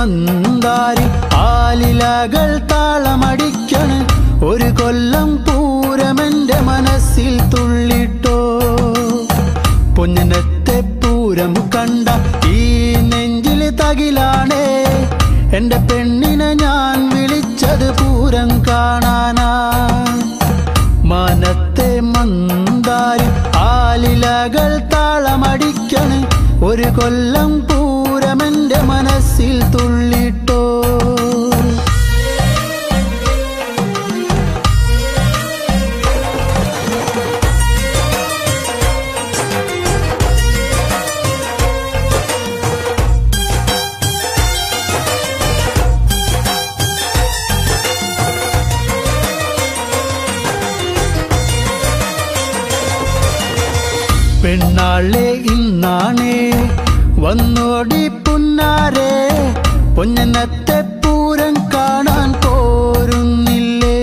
മന്ദാരി ആലിലകൾ താളമടിക്കണ് ഒരു കൊല്ലം പൂരമെന്റെ മനസ്സിൽ തുള്ളിട്ടോ പൊന്നിനത്തെ പൂരം കണ്ട ഈ നെഞ്ചിൽ തകിലാണേ എന്റെ പെണ്ണിനെ ഞാൻ വിളിച്ചത് പൂരം കാണാനാ മാനത്തെ മന്ദാരി ആലിലകൾ താളമടിക്കണ് ഒരു കൊല്ലം പൂരമെന്റെ മനസ്സിൽ തുള്ളിട്ടോ പെണ്ണാളെ ഇന്നാണേ വന്നോടി പുന്നാരെ പൊന്നനത്തെ പൂരം കാണാൻ പോരുന്നില്ലേ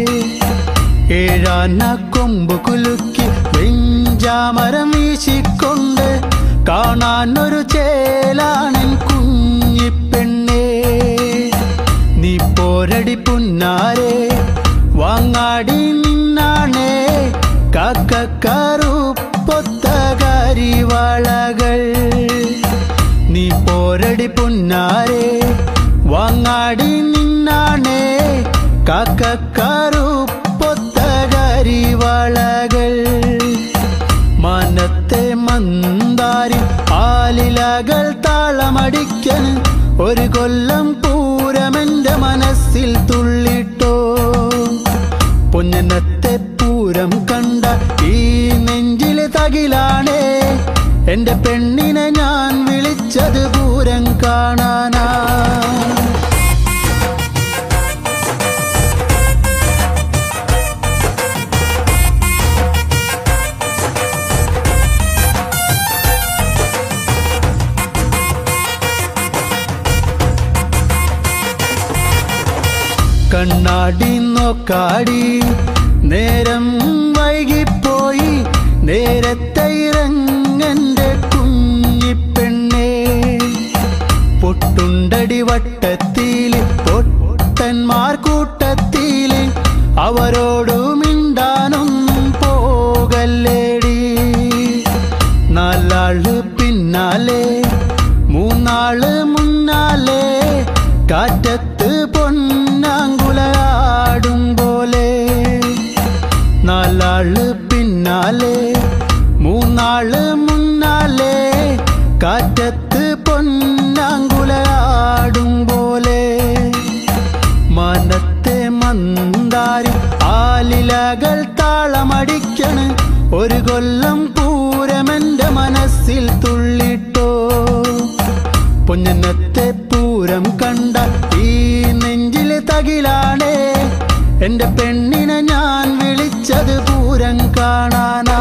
ഏഴാന കൊമ്പ് കുലുക്കി വെഞ്ചാമരം വീശിക്കൊണ്ട് കാണാൻ ഒരു ചേലാണൻ കുഞ്ഞിപ്പെണ്ണേ നീ പോരടി പുന്നാരെ വാങ്ങാടി നിന്നാണേ കാക്കക്കറുപ്പൊത്ത കരിവളകൾ നീ പോരടി പുന്നാരെ വാങ്ങാടി നിന്നാണേ കാക്കക്കറുപ്പൊത്ത കരിവളകൾ മനത്തെ മന്ദാരി ആലിലകൾ താളമടിക്കന് ഒരു കൊല്ലം പൂരമെന്റെ മനസ്സിൽ തുള്ളിട്ടോ പൊന്നനത്തെ പൂരം കണ്ട ഈ നെഞ്ചില് തകിലാണേ എന്റെ പെണ്ണിനെ ഞാൻ വിളിച്ചത് പൂരം കാണാനാ കണ്ണാടി നോക്കാടി നേരം വൈകിപ്പോയി നേരത്തെ ഇറങ്ങന്റെ കുഞ്ഞിപ്പെണ്ണേ പൊട്ടുണ്ടടി വട്ടത്തിൽ പൊട്ടന്മാർ കൂട്ടത്തിൽ അവരോടു മിണ്ടാനൊന്നും പോകല്ലേടി നാലാള് പിന്നാലെ മൂന്നാള് മുന്നാലെ കാറ്റത്ത് പൊന്നാങ്കുലയാടും പോലെ നാലാള് പിന്നാലെ മൂന്നാള് മുന്നാലെ കാറ്റത്ത് പൊന്നാങ്കുലയാടും പോലെ മനത്തെ മന്ദാരി ആലിലകൾ താളമടിക്കണ് ഒരു കൊല്ലം പൂരമെന്റെ മനസ്സിൽ തുള്ളിട്ടോ പൊന്നനത്തെ പൂരം കണ്ട ഈ നെഞ്ചില് തകിലാണേ എന്റെ പെണ്ണിനെ ഞാൻ വിളിച്ചത് പൂരം കാണാനാ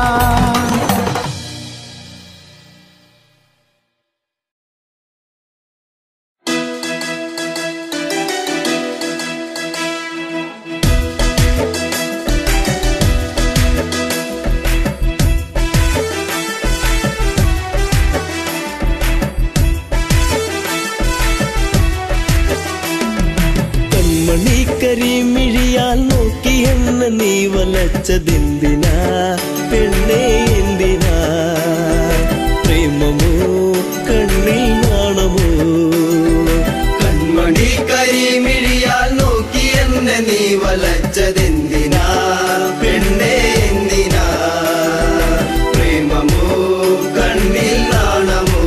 കൺമണി കരിമിഴിയാൽ നോക്കി എന്നെ നീ വലച്ചതെന്തിനാ പെണ്ണേ എന്തിനാ പ്രേമമോ കണ്ണിൽ നാണമോ കൺമണി കരിമിഴിയാൽ നോക്കി എന്നെ നീ വലച്ചതെന്തിനാ പെണ്ണേ എന്തിനാ പ്രേമമോ കണ്ണിൽ നാണമോ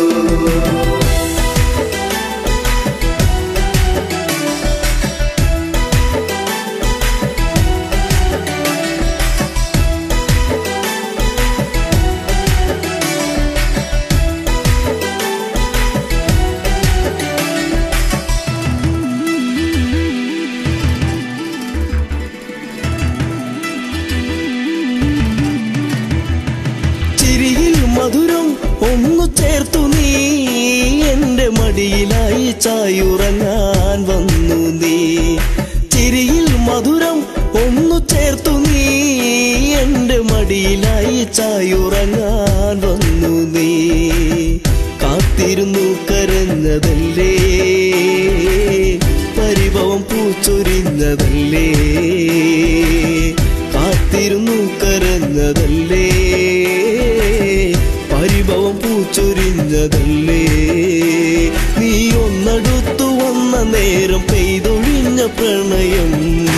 ചിരിയിൽ മധുരം ഒന്നു ചേർത്തു നീ എന്റെ മടിയിലായി ചായുറങ്ങാൻ വന്നു നീ ചിരിയിൽ മധുരം ഒന്നു ചേർത്തു നീ എന്റെ മടിയിലായി ചായുറങ്ങാൻ വന്നു നീ കാത്തിരുന്നു കരഞ്ഞതല്ലേ പൂച്ചൊരിഞ്ഞതല്ലേ കാത്തിരുന്നു കരഞ്ഞതല്ലേ പരിഭവം പൂച്ചൊരിഞ്ഞതല്ലേ നീ ഒന്നടുത്തു വന്ന നേരം പെയ്തൊഴിഞ്ഞ പ്രണയം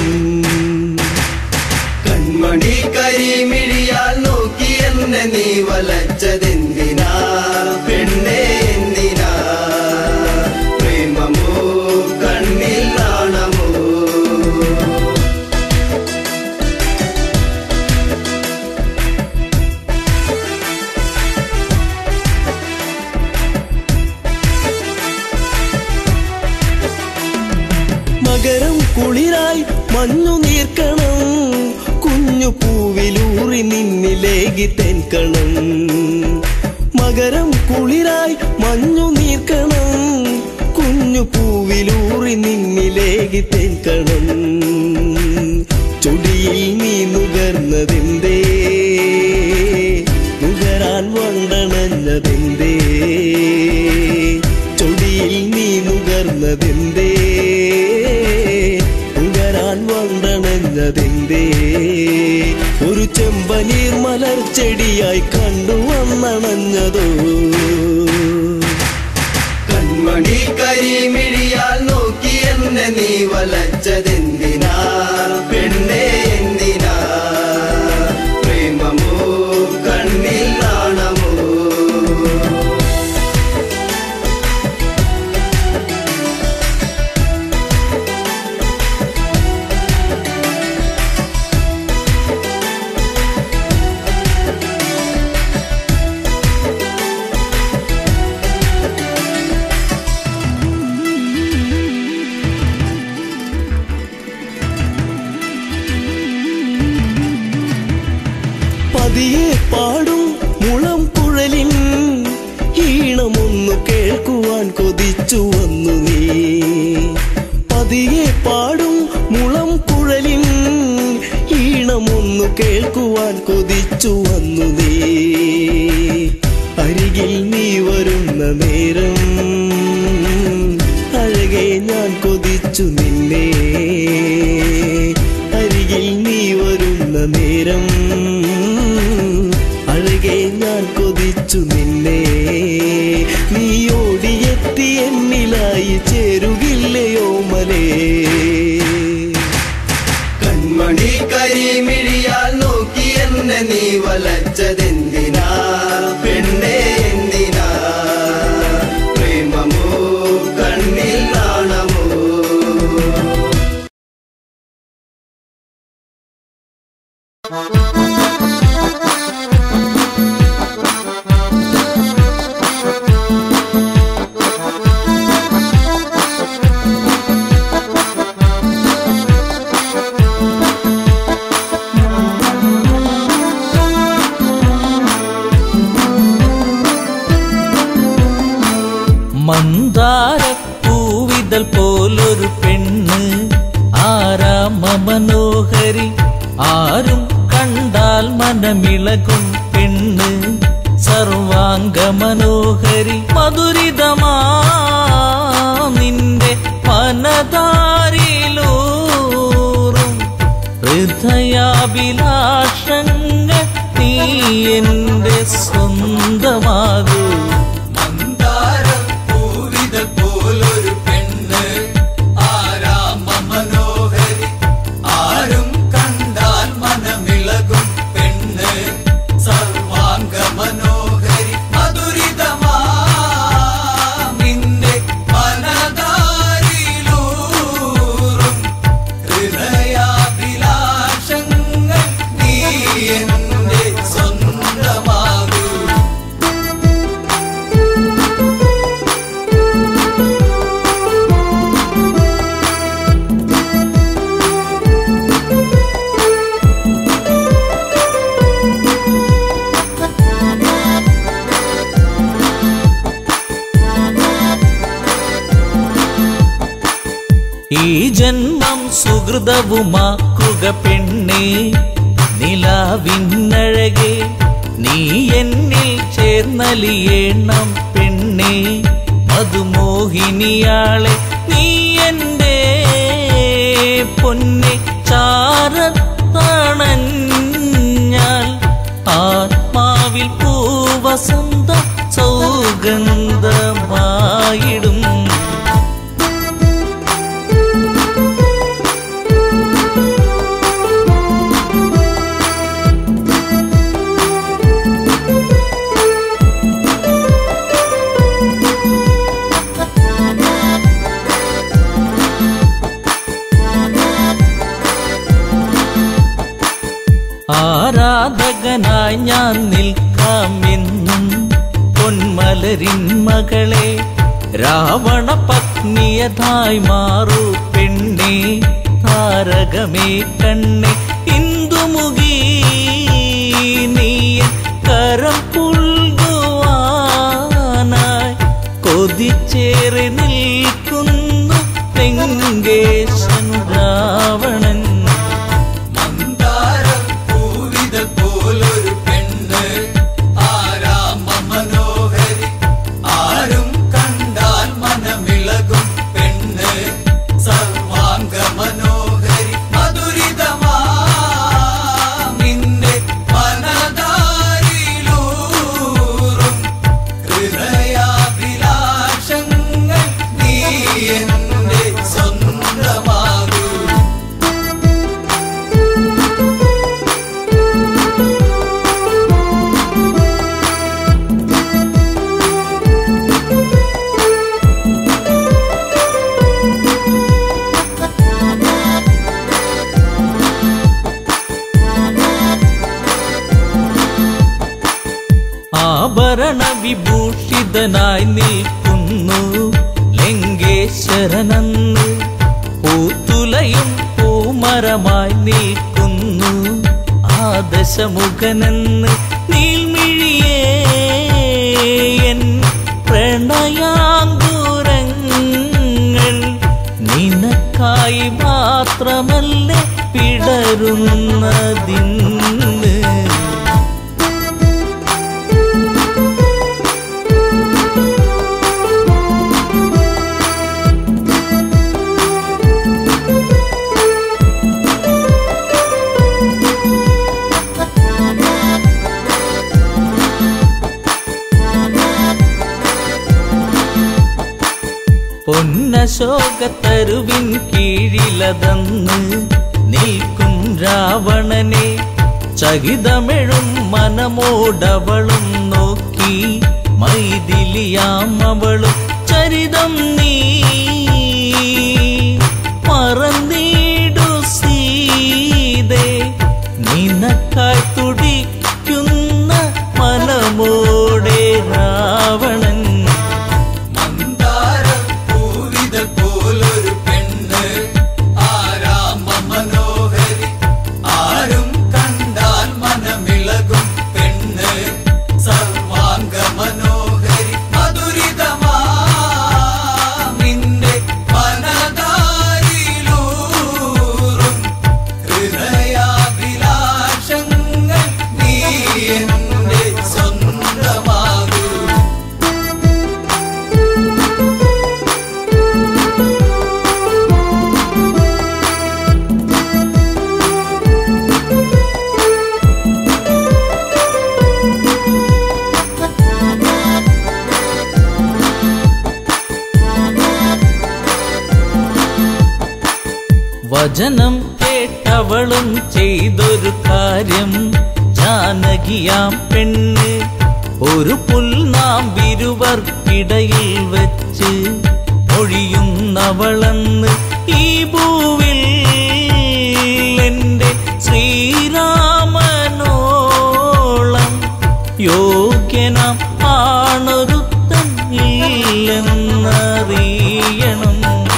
കൺമണി കരിമിഴിയാൽ നോക്കി എന്നെ നീ വലച്ചതെന്തിനാ പെണ്ണേ എന്തിനാ പ്രേമമോ കണ്ണിൽ നാണമോ മകരം കുളിരായി മഞ്ഞു നീർക്കണം കുഞ്ഞു പൂവിലൂറി നിന്നിലേകി തെൻകണം മകരം കുളിരായി മഞ്ഞു നീർക്കണം കുഞ്ഞു പൂവിലൂറി നിന്നിലേകി തെൻകണം ചൊടിയിൽ നീ നുകർന്നതെന്തേ നുകരാൻ വണ്ടണഞ്ഞതെന്തേ ചൊടിയിൽ നീ നുകർന്നതെന്തേ നുകരാൻ വണ്ടണഞ്ഞതെന്തേ ഒരു ചെമ്പനീർ മലർച്ചെടിയായി കണ്ടു വന്നണഞ്ഞതോ കൺമണി കരിമിഴിയാൽ നോക്കി എന്നെ നീ വലച്ചതെന്തിനാ പെണ്ണേ എന്തിനാ പ്രേമമോ കണ്ണിൽ നാണമോ പതിയെ പാടും മുളം കുഴലിൻ ഈണമൊന്നു കേൾക്കുവാൻ കൊതിച്ചു വന്നു നീ പതിയെ പാടും മുളം കുഴലിൻ ഈണമൊന്നു കേൾക്കുവാൻ കൊതിച്ചു വന്നു നീ അരികിൽ നീ വരുന്ന നേരം അഴകെ ഞാൻ കൊതിച്ചു നിന്നെ അരികിൽ നീ വരുന്ന നേരം അഴകെ ഞാൻ കൊതിച്ചു നിന്നെ നീ ഓടിയെത്തി എന്നിലായി ചേരുകില്ലയോ മലേ കൺമണി കരിമിഴിയാൽ നോക്കി എന്നെ നീ വലച്ചതെന്തിനാ പെണ്ണേ എന്തിനാ പ്രേമമോ കണ്ണിൽ നാണമോ മന്ദാരപ്പൂവിതൽ പോലൊരു പെണ്ണ് ആരാമ മനോഹരി ആരും കണ്ടാൽ മനമിളകും പെണ്ണ് സർവാംഗ മനോഹരി മധുരിതമാ നിന്റെ മനതാരിലൂറും ഹൃദയാഭിലാഷങ്ങൾ നീ എന്റെ സ്വന്തമാകൂ മന്ദാരപ്പൂവിതൾ പോലൊരു പെണ്ണ് ആരാമ മനോഹരി ആരും കണ്ടാൽ മനമിളകും പെണ്ണ് സർവാംഗ മനോഹരി മധുരിതമാ നിന്റെ മനതാരിലൂറും ഹൃദയാഭിലാഷങ്ങൾ നീ എന്റെ സ്വന്തമാകൂ ഈ ജന്മം സുഹൃതവുമാക്കുക പെണ്ണേ നിലാവിന്നഴകെ നീ എന്നിൽ ചേർന്നലിയേണം പെണ്ണേ മധുമോഹിനിയാളെ നീ എൻ്റെ പൊന്നെ ചാരത്തണഞ്ഞാൽ ആത്മാവിൽ പൂവസന്ത സൗഗന്ധമായിടും ആരാധകനായി ഞാൻ നിൽക്കാമെന്നും പൊന്മലരിൻ മകളെ രാവണ പത്നിയതായി മാറൂ പെണ്ണെ താരകമേ കണ്ണെ ഇന്ദുമുഖി നീയ കരം പുൽകുവാനായി കൊതിച്ചേറി നിൽക്കുന്നു തെങ്കേശൻ രാവണൻ മന്ദാരപ്പൂവിതൾ പോലൊരു പെണ്ണ് ആരാമ മനോഹരി ആരും കണ്ടാൽ മനമിളകും പെണ്ണ് സർവാംഗ മനോഹരി മധുരിതമാ നിന്റെ മനതാരിലൂറും ഹൃദയാഭിലാഷങ്ങൾ നീ എന്റെ സ്വന്തമാകൂ ആഭരണ വിഭൂഷിതനായി നിൽക്കുന്നു ലങ്കേശ്വരനന്ന് പൂത്തുലയും പൂമരമായി നിൽക്കുന്നു ആദശമുഖനെന്ന് നീൽമിഴിയേ എൻ പ്രണയാങ്കുരങ്ങൾ നിനക്കായി മാത്രമല്ലേ പിടരുന്നതിന്ന് പൊന്നശോകത്തരുവിൻ കീഴിലതന്ന് നിൽക്കും രാവണനെ ചകിതമെഴും മനമോടവളും നോക്കി മൈതിലിയാം അവളും ചരിതം നീ മറന്നീടു സീതേ നിനക്കായി തുടിക്കുന്ന മനമോടെ രാവണൻ മന്ദാരപ്പൂവിതൾ പോലൊരു പെണ്ണ് ആരാമ മനോഹരി ആരും കണ്ടാൽ മനമിളകും പെണ്ണ് സർവാംഗ മനോഹരി മധുരിതമാ നിന്റെ മനതാരിലൂറും ഹൃദയാഭിലാഷങ്ങൾ നീ എന്റെ സ്വന്തമാകൂ വചനം കേട്ടവളും ചെയ്തൊരു കാര്യം ജാനകിയാം പെണ്ണ് ഒരു പുൽനാമ്പിരുവർക്കിടയിൽ വെച്ച് ഒഴിയുന്നവളെന്ന് ഈ ഭൂവിൽ എന്റെ ശ്രീരാമനോളം യോഗ്യനാം ആണൊരുത്തൻ ഇല്ലെന്നറിയണം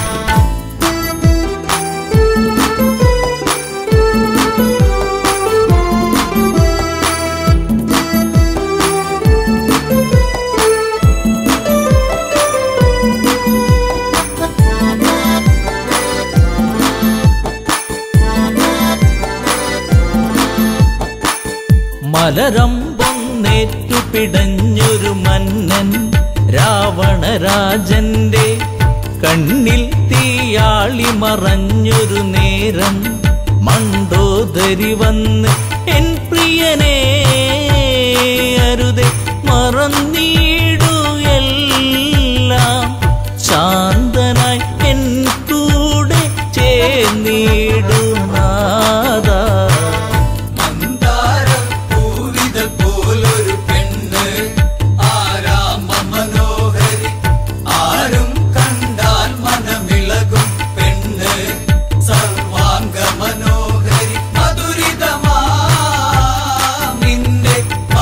മലരമ്പൊന്നേറ്റു പിടഞ്ഞൊരു മന്നൻ രാവണരാജന്റെ കണ്ണിൽ തീയാളി മറഞ്ഞൊരു നേരം മണ്ടോദരി വന്ന് എൻ പ്രിയനെ അരുതെ മറന്നീടു എല്ലാം ശാന്തനായി എൻ കൂടെ ചേർന്നിടു നാദാ മന്ദാരം പൂവിതൾ പോലൊരു പെണ്ണ് ആരാമ മനോഹരി ആരും കണ്ടാൽ മനമിളകും പെണ്ണ് സർവാംഗ മനോഹരി മധുരിതമാ നിന്റെ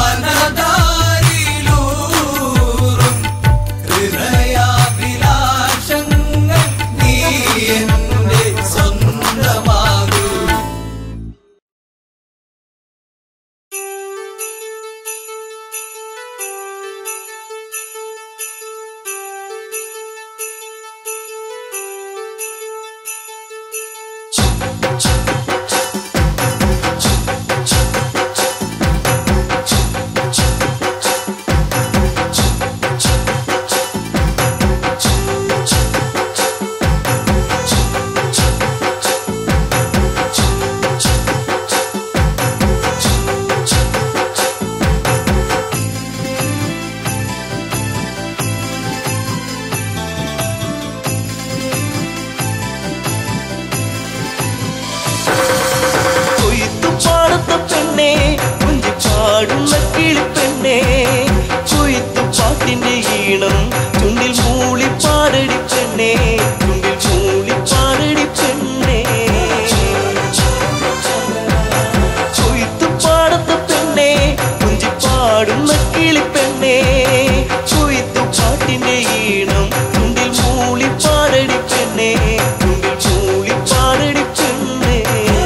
മനതാരിലൂറും ഹൃദയാഭിലാഷങ്ങൾ നീ എന്റെ സ്വന്തമാകൂ കൊയ്ത്തു പാടത്ത പെണ്ണേ കുഞ്ചി പാടുന്ന കിളിപ്പെണ്ണേ കൊയ്ത്തു പാട്ടിന്റെ ഈണം ചുണ്ടിൽ മൂളി പാടടി പെണ്ണേ ചുണ്ടിൽ മൂളി പാടടി പെണ്ണേ കൊയ്ത്തു പാടത്ത പെണ്ണേ കുഞ്ചി പാടുന്ന കിളിപ്പെണ്ണേ കൊയ്ത്തു പാട്ടിന്റെ ഈണം ചുണ്ടിൽ മൂളി പാടടി പെണ്ണേ ചുണ്ടിൽ മൂളി പാടടി പെണ്ണേ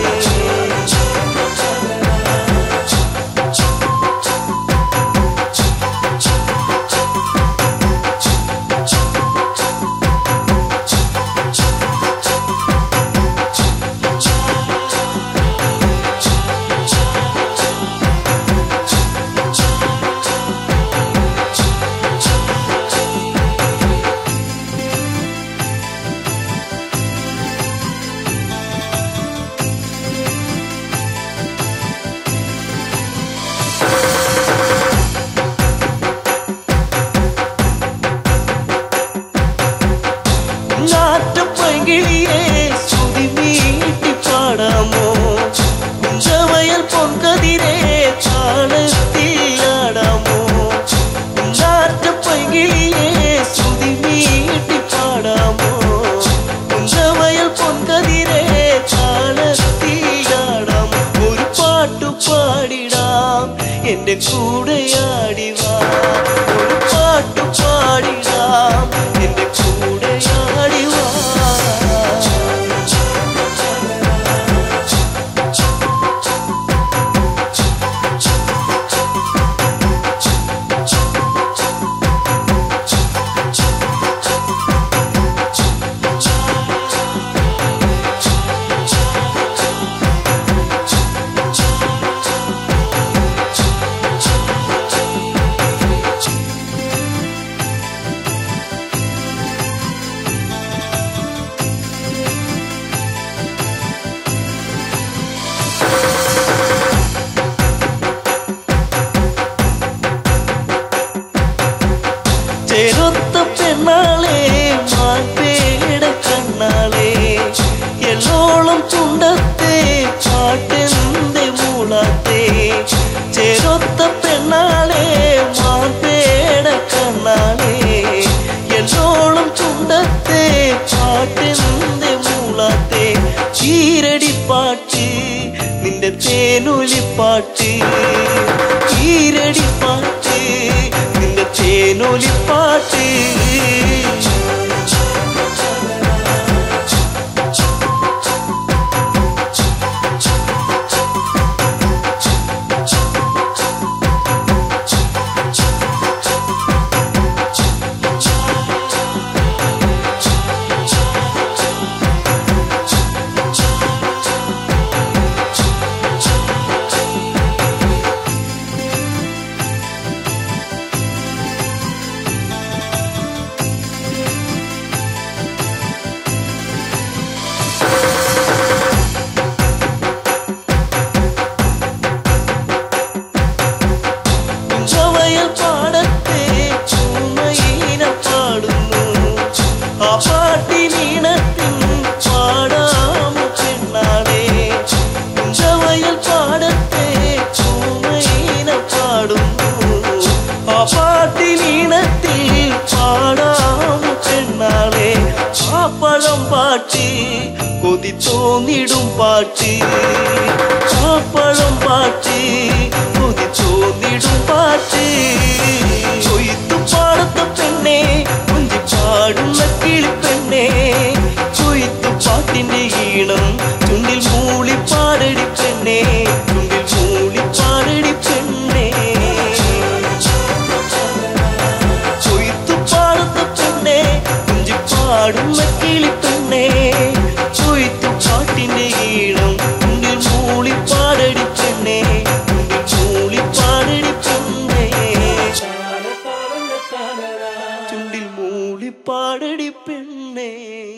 നാട്ടുപൈകിളിയെ സ്തുതി മീട്ടി പാടാമോ കുഞ്ചവയൽ പൊൻകതിരെ താളത്തിലാടാമോ നാട്ടുപൈകിളിയെ സ്തുതി മീട്ടി പാടാമോ കുഞ്ചവയൽ പൊൻകതിരെ താളത്തിലാടാമോ ഒരു പാട്ടു പാടിടാം എന്റെ കൂടെ ആടിവാ ഒരു പാട്ടു പാടിടാം എന്റെ കൂടെ ആടിവാ ചെറുത്ത പെണ്ണാളെ മാറ്റേട കണ്ണാളെ എള്ളോളം ചുണ്ടത്തെ പാട്ടെന്തെ മൂളാത്തെ ചെറുത്ത പെണ്ണാളെ മാറ്റേട കണ്ണാളെ എള്ളോളം ചുണ്ടത്തെ പാട്ടെന്തെ മൂളാത്തെ ചീരടി പാട്ട് നിന്റെ തേനൊലിപ്പാട്ട് ചീരടി പാട്ട് നിന്റെ തേനൊലിപ്പാട്ട് തോന്നിടും പാട്ട് ചാപ്പളം പാട്ട് കൊതി തോന്നിടും പാട്ട് കൊയ്ത്തു പാടത്ത പെണ്ണെ കുഞ്ചി പാടുന്ന കിളിപ്പെണ്ണെ കൊയ്ത്തു പാട്ടിന്റെ ഈണം ചുണ്ടിൽ മൂളി പാടടി പെണ്ണെ ചുണ്ടിൽ മൂളി പാടടി പെണ്ണെ കൊയ്ത്തു പാടത്ത പെണ്ണെ കുഞ്ചി പാടുന്ന കിളിപ്പെണ്ണെ കൊയ്ത്തു പാട്ടിന്റെ ഈണം ചുണ്ടിൽ മൂളി പാടടി പെണ്ണെ ചുണ്ടിൽ മൂളി പാടടി പെണ്ണെ ചുണ്ടിൽ മൂളി പാടടി പെണ്ണേ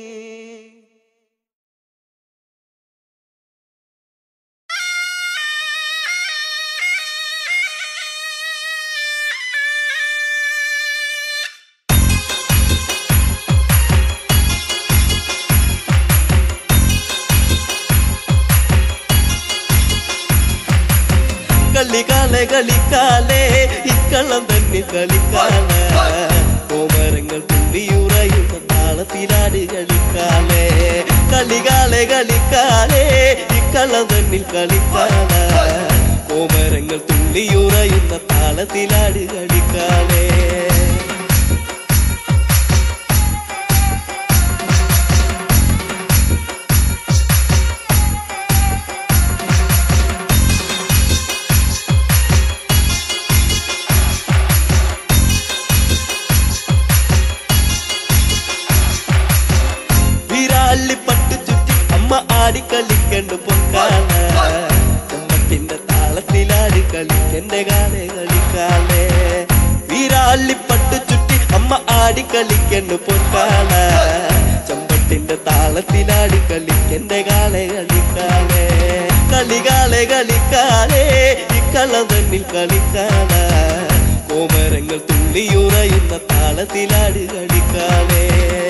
കളിക്കാലെ കളിക്കാലെ ഇക്കള്ളം തന്നെ കളിക്കാലെ കോമരങ്ങൾ തുള്ളിയുറയുന്ന താളത്തിലാട് കളിക്കാലെ കളികാലെ കളിക്കാലെ ഇക്കള്ളം തന്നിൽ കളിക്കാലെ കോമരങ്ങൾ തുള്ളിയുറയുന്ന താളത്തിലാട് കളിക്കാലെ വിരാളി പട്ടു ചുറ്റി അമ്മ ആടി കളിക്കണ്ട് പൊക്കാല ചമ്മത്തിന്റെ താളത്തിലാടി കളിക്കന്റെ കാലെ കളിക്കാലേ വിരാളി പട്ടു ചുറ്റി അമ്മ ആടി കളിക്കണ്ട് പൊക്കാല ചമ്പട്ടിന്റെ താളത്തിലാടി കളിക്കന്റെ കാലെ കളിക്കാലേ കളികാലെ കളിക്കാലേ ഇക്കളം തന്നിൽ കളിക്കാല കോമരങ്ങൾ തുള്ളിയുറയുന്ന താളത്തിലാടി കളിക്കാലേ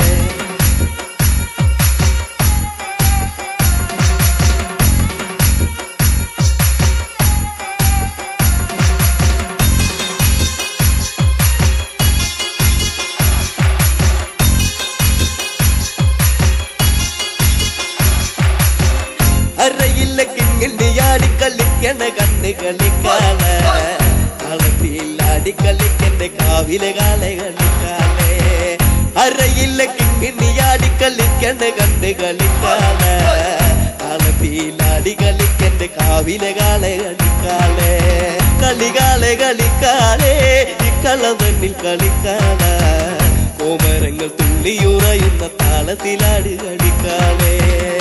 അറയില്ല കിങ്ങിണ്ടിയാടി കളിക്കണ കണ്ണ് കളിക്കാല കളത്തിലാടി കളിക്കണ്ട കാവിലെ കാലെ കളിക്കാലേ അറയില്ല കിങ്ങിണ്ടിയാടി കളിക്കണ കണ്ണ് കളിക്കാല കളത്തിലാടി കളിക്കണ്ട കാവിലെ കാലെ കളിക്കാലേ കളികാലെ കളിക്കാലേ ഇക്കളം തന്നിൽ കളിക്കാല കോമരങ്ങൾ തുള്ളിയുറയുന്ന താളത്തിലാടി കളിക്കാലേ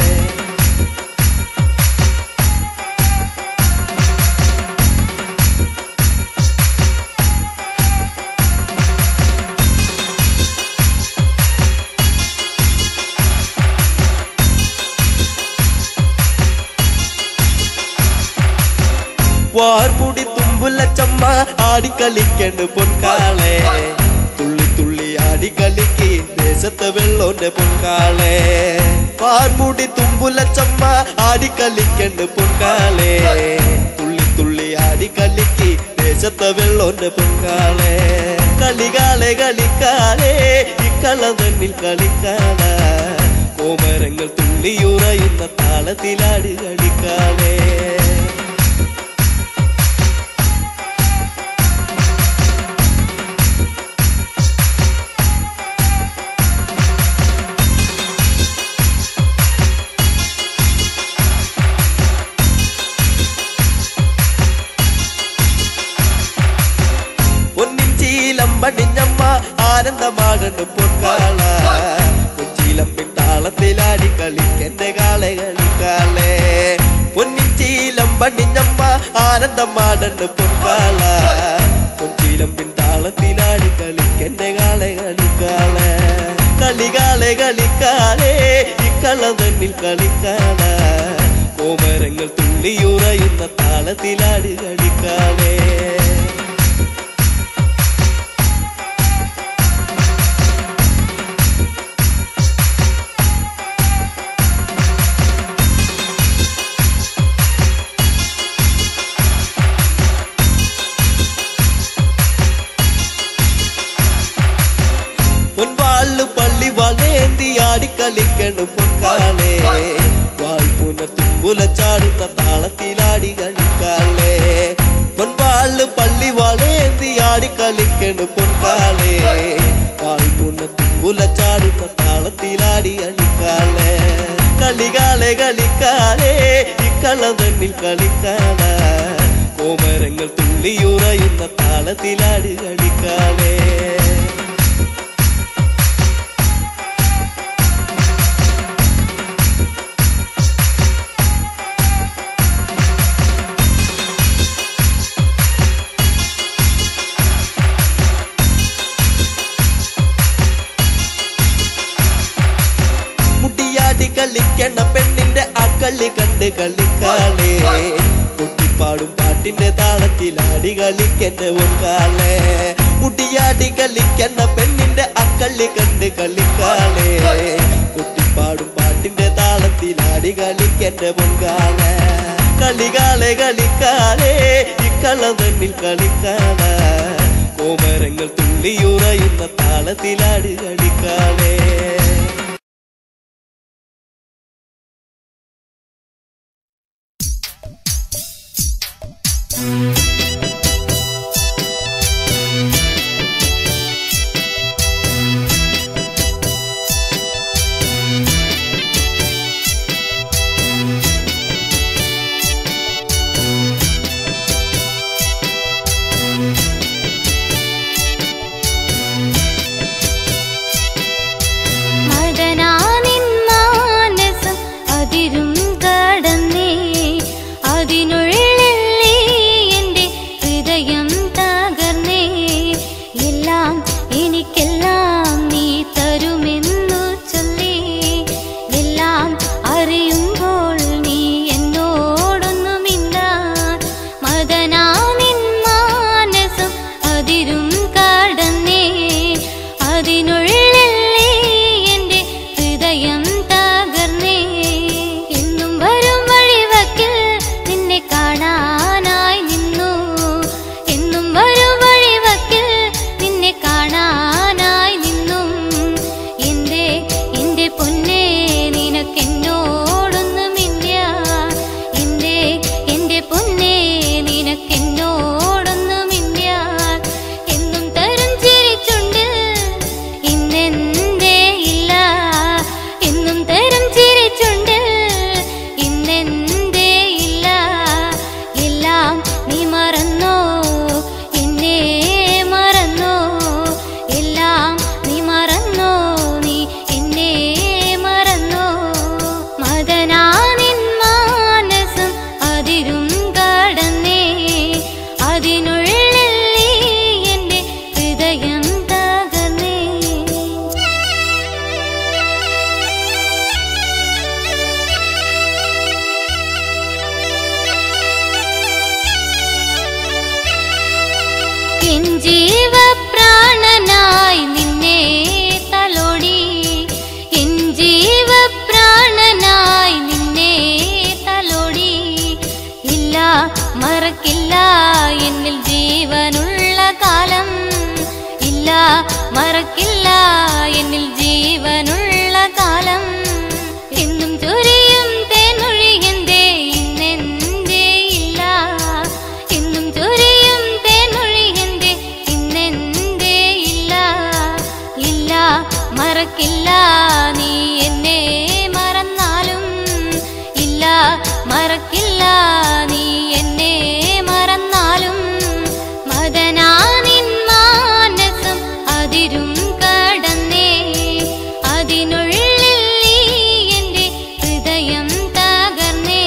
വാർമുടി തുമ്പുല ചമ്മ ആടിക്കളിക്കണ്ട് പൊൻകാളെ തുള്ളി തുള്ളി ആടിക്കളിക്ക് ദേശത്തെ വെള്ളോന്റെ പൊൻകാളെ വാർമുടി തുമ്പുല ചമ്മ ആടിക്കളിക്കണ്ട് പൊൻകാളെ തുള്ളി തുള്ളി ആടിക്കളിക്ക് ദേശത്തെ വെള്ളോന്റെ പൊൻകാളെ കളികാലെ കളിക്കാലേ ഇക്കളം തന്നിൽ കളിക്കാല കോമരങ്ങൾ തുള്ളിയുറയുന്ന താളത്തിലാടി കളിക്കാലേ പൊന്നിൻ ചീലം പടിഞ്ഞമ്മ ആനന്ദമാകണ്ട് പൊൻകാള കൊച്ചിലമ്പിൻ താളത്തിലാടി കളിക്കെന്റെ കാളെ കളിക്കാളേ പൊന്നിൻ ചീലം പടിഞ്ഞമ്മ ആനന്ദമാടണ്ട് പൊൻകാള കൊച്ചിലമ്പിൻ താളത്തിലാടി കളിക്കെന്റെ കാളെ കളിക്കാളേ കളികാളെ കളിക്കാളേ ഇക്കളം തന്നിൽ കളിക്കാള കോമരങ്ങൾ തുള്ളിയുറയുന്ന താളത്തിലാടി കളിക്കാളേ പൊൻവാള് പള്ളി വളേന്തി ആടിക്കളിക്കണു പൊക്കാളെ യുറയുന്ന താളത്തിലാടി കളിക്കാളേ പൊൻപാള് പള്ളി വളേന്തി ആടി കളിക്കണ് പൊൻകാളേ കാൽക്കുന്ന തുമ്പുലച്ചാടുന്ന താളത്തിലാടി കളിക്കാളേ കളികാളെ കളിക്കാളേ ഇക്കള തന്നിൽ കളിക്കാള കോമരങ്ങൾ തുള്ളിയുറയുന്ന താളത്തിലാടി കളിക്കാളേ മുട്ടിയാടി കളിക്കണ പെണ്ണിന്റെ ആ കളി കണ്ട് കളിക്കാളേ കുട്ടിപ്പാടും പാട്ടിന്റെ താളത്തിലാടി കളിക്കണ്ട ഒക്കാളേ മുട്ടിയാടി കളിക്കണ പെണ്ണിന്റെ ആ കളി കണ്ട് കളിക്കാളേ കുട്ടിപ്പാടും പാട്ടിന്റെ താളത്തിലാടി കളിക്കണ്ട പൊങ്കാളേ കളികാളെ കളിക്കാളേ ഇക്കള തന്നിൽ കളിക്കാള കോമരങ്ങൾ തുള്ളിയുറയുന്ന താളത്തിലാടി കളിക്കാളേ മദനാനിൻ മാനസം അതിരും കടന്നേ അതിനുള്ളിൽ നീ എൻ്റെ ഹൃദയം തകർന്നേ എല്ലാം എനിക്കെല്ലാം നീ തരുമെന്നു ചൊല്ലി എല്ലാം അറിയുമ്പോൾ നീ എന്നോടൊന്നുമില്ല മദനാനിൻ മാനസം അതിരും കടന്നേ അതിനുള്ളിൽ നീ എൻ്റെ ഹൃദയം തകർന്നേ എന്നും വരും വഴിവക്കിൽ നിന്നെ കാണാനായി നിന്നു എന്നും വരും വഴിവക്കിൽ നിന്നെ കാണാനായി നിന്നും എന്റെ എന്റെ പൊന്നേ നിനക്കെന്നോടൊന്നുമില്ല എന്റെ എന്റെ പൊന്നേ നിനക്കെന്നോടൊന്നുമില്ല എന്നും തരും ചിരിച്ചുണ്ട് ഇന്നെന്തേ ഇല്ല എന്നും തരും ചിരിച്ചുണ്ട് ഇന്നെന്തേ ഇല്ല എല്ലാം നീ മറന്നോ എന്നെ മറന്നോ എല്ലാം നീ മറന്നോ നീ എന്നെ മറന്നോ മദനാനിൻ മാനസം അതിരും കടന്നേ അതിനുള്ളിൽ നീ എൻ്റെ ഹൃദയം തകർന്നേ എൻ ജീവപ്രാണനായി നിന്നെ തലോടി എൻ ജീവപ്രാണനായി നിന്നെ തലോടി ഇല്ല മറക്കില്ല എന്നിൽ ജീവനുള്ള കാലം ഇല്ല മറക്കില്ല എന്നിൽ ജീവനുള്ള കാലം എന്നും ചൊരിയും തേൻമൊഴി എന്തേ ഇന്നെന്തേ ഇല്ല എന്നും ചൊരിയും തേൻമൊഴി എന്തേ ഇന്നെന്തേ ഇല്ല ഇല്ല മറക്കില്ല നീ എന്നെ മറന്നാലും ഇല്ല മറക്കില്ല നീ എന്നെ മറന്നാലും മദനാനിൻ മാനസം അതിരും കടന്നേ അതിനുള്ളിൽ നീ എൻ്റെ ഹൃദയം തകർന്നേ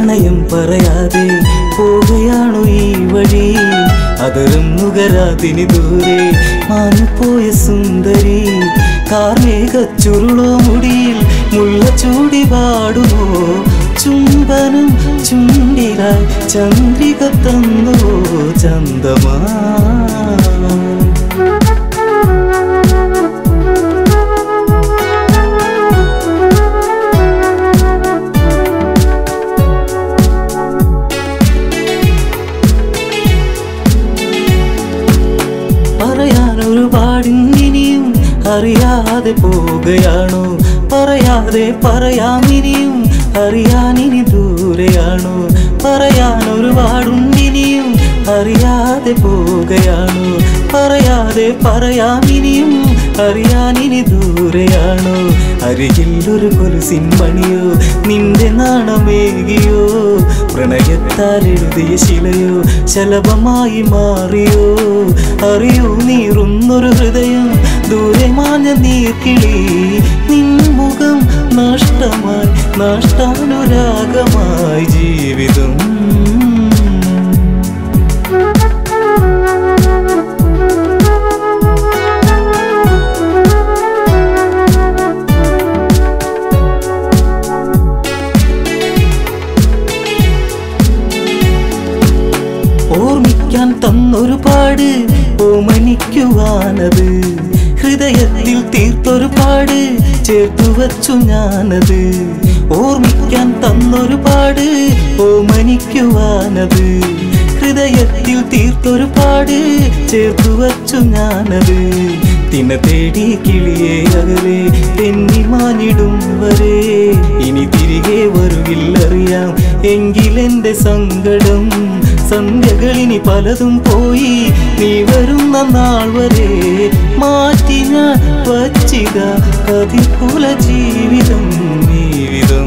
പ്രണയം പറയാതെ പോവുകയാണു ഈ വഴി അതറും നുകരാതിനി ദൂരെ മാഞ്ഞുപോയ സുന്ദരി കാർമേഘ ചുരുളോ മുടിയിൽ മുള്ള ചൂടി പാടുമോ ചുംബനം ചുണ്ടിലായി ചന്ദ്രിക തന്നുവോ ചന്തമാ പറയാൻ ഒരുപാടിനിയും അറിയാതെ പോവുകയാണോ പറയാതെ പറയാം ഇനിയും അറിയാൻ ഇനി ദൂരെയാണോ പറയാൻ ഒരുപാടുണ്ടിനിയും അറിയാതെ പോവുകയാണോ പറയാതെ പറയാം ഇനിയും അറിയാൻ ഇനി ദൂരെയാണോ അരികിൽ ഒരു കൊലുസിൻ മണിയോ നിന്റെ നാണമേകിയോ പ്രണയത്താൽ എഴുതിയ ശിലയോ ശലഭമായി മാറിയോ അറിയൂ നീറുന്നൊരു ഹൃദയം ദൂരെ മാഞ്ഞ നീർക്കിളി നിൻ മുഖം നഷ്ടമായി നഷ്ടാനുരാഗമായി ജീവിതം ഓർമ്മിക്കാൻ തന്നൊരു പാട് ഓമനിക്കുവാനത് ഹൃദയത്തിൽ തീർത്തൊരു പാട് ചേർത്തു വച്ചു ഞാനത് ഓർമ്മിക്കാൻ തന്നൊരു പാട് ഓമനിക്കുവാനത് ഹൃദയത്തിൽ തീർത്തൊരു പാട് ചേർത്തു വച്ചു ഞാനത് തിന തേടി കിളിയെ അകലെ തെന്നി മാനിടും വരെ ഇനി തിരികെ വരുകില്ലറിയാം എങ്കിലെന്റെ സങ്കടം സന്ധ്യകളിനി പലതും പോയി നീ വരുന്ന നാൾ വരെ മാറ്റി ഞാൻ വച്ചിത കതികുല ജീവിതം ജീവിതം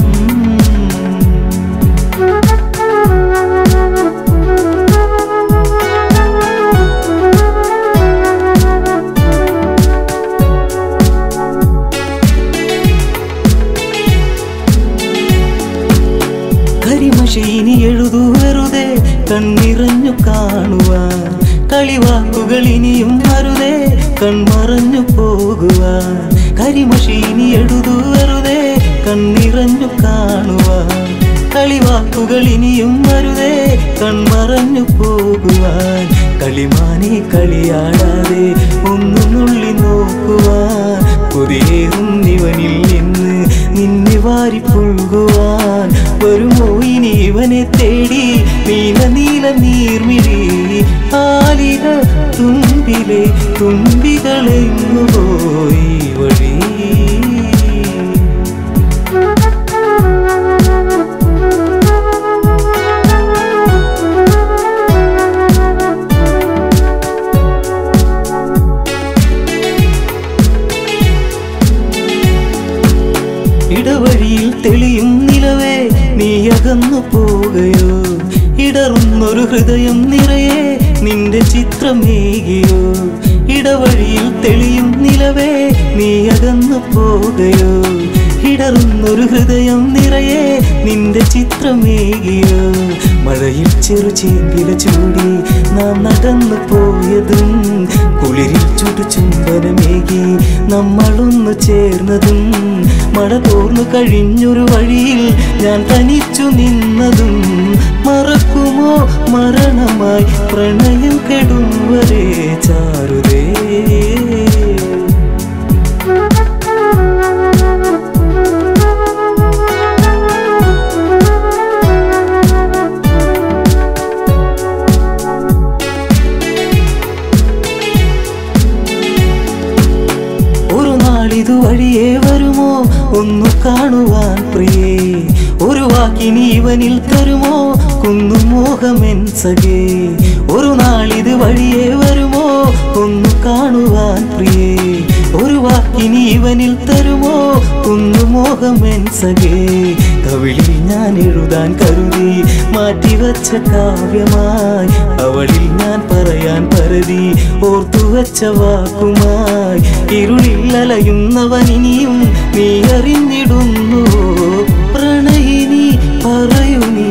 കരിമഷീനി എഴുതു വെറുതെ കണ്ണിറഞ്ഞു കാണുവാൻ കളിവാക്കുകൾ ഇനിയും അരുതേ കൺമറഞ്ഞു പോകുവാൻ കരിമഷീനി എഴുതു വെറുതെ കണ്ണിറഞ്ഞു കാണുവാൻ കളിവാക്കുകൾ ഇനിയും അരുതേ കൺമറഞ്ഞു പോകുവാൻ കളിമാനെ കളിയാടാതെ ഒന്നു നുള്ളി നോക്കുവാൻ പുതിയേറും ഇവനിൽ നിന്ന് നിന്നെ വാരി പുൽകുവാൻ വരുമോ ഇനി ഇവനെ തേടി നീല നീല നീർമിഴി ആലില തുമ്പിലെ തുമ്പികളെങ്ങു പോയി വഴി ഇടവഴിയിൽ തെളിയും നിലവേ നീ അകന്നു പോകയോ ഇടറുന്നൊരു ഹൃദയം നിറയെ നിന്റെ ചിത്രമേകിയോ ഇടവഴിയിൽ തെളിയും നിലവേ നീ അകന്നു പോകയോ ഇടറുന്നൊരു ഹൃദയം നിറയെ നിന്റെ ചിത്രമേകിയോ മഴയിൽ ചെറു ചേമ്പില ചൂടി നാം നടന്നു പോയതും കുളിരിൽ ചുടു ചുംബനമേകി നമ്മളൊന്നു ചേർന്നതും മഴ തോർന്നു കഴിഞ്ഞൊരു വഴിയിൽ ഞാൻ തനിച്ചു നിന്നതും മറക്കുമോ മരണമായി പ്രണയം കെടും വരെ ചാരുതേ ഒരു നാളിതു വഴിയേ വരുമോ ഒന്നു കാണുവാൻ പ്രിയേ ഒരു വാക്കിനി ഇവനിൽ തരുമോ കുന്നു മോഹമെൻ സഖേ ഒരു നാളിത് വഴിയേ വരുമോ ഒന്നു കാണുവാൻ പ്രിയേ ഒരു വാക്കിനി ഇവനിൽ തരുമോ കുന്നു മോഹമെൻ സഖേ കവിളിൽ ഞാൻ എഴുതാൻ കരുതി മാറ്റിവച്ച കാവ്യമായി അവളിൽ ഞാൻ പറയാൻ പരതി ഓർത്തുവച്ച വാക്കുമായി ഇരുളിൽ അലയുന്നവൻ ഇനിയും നീ അറിഞ്ഞിടുന്നു പ്രണയിനി പറയൂ നീ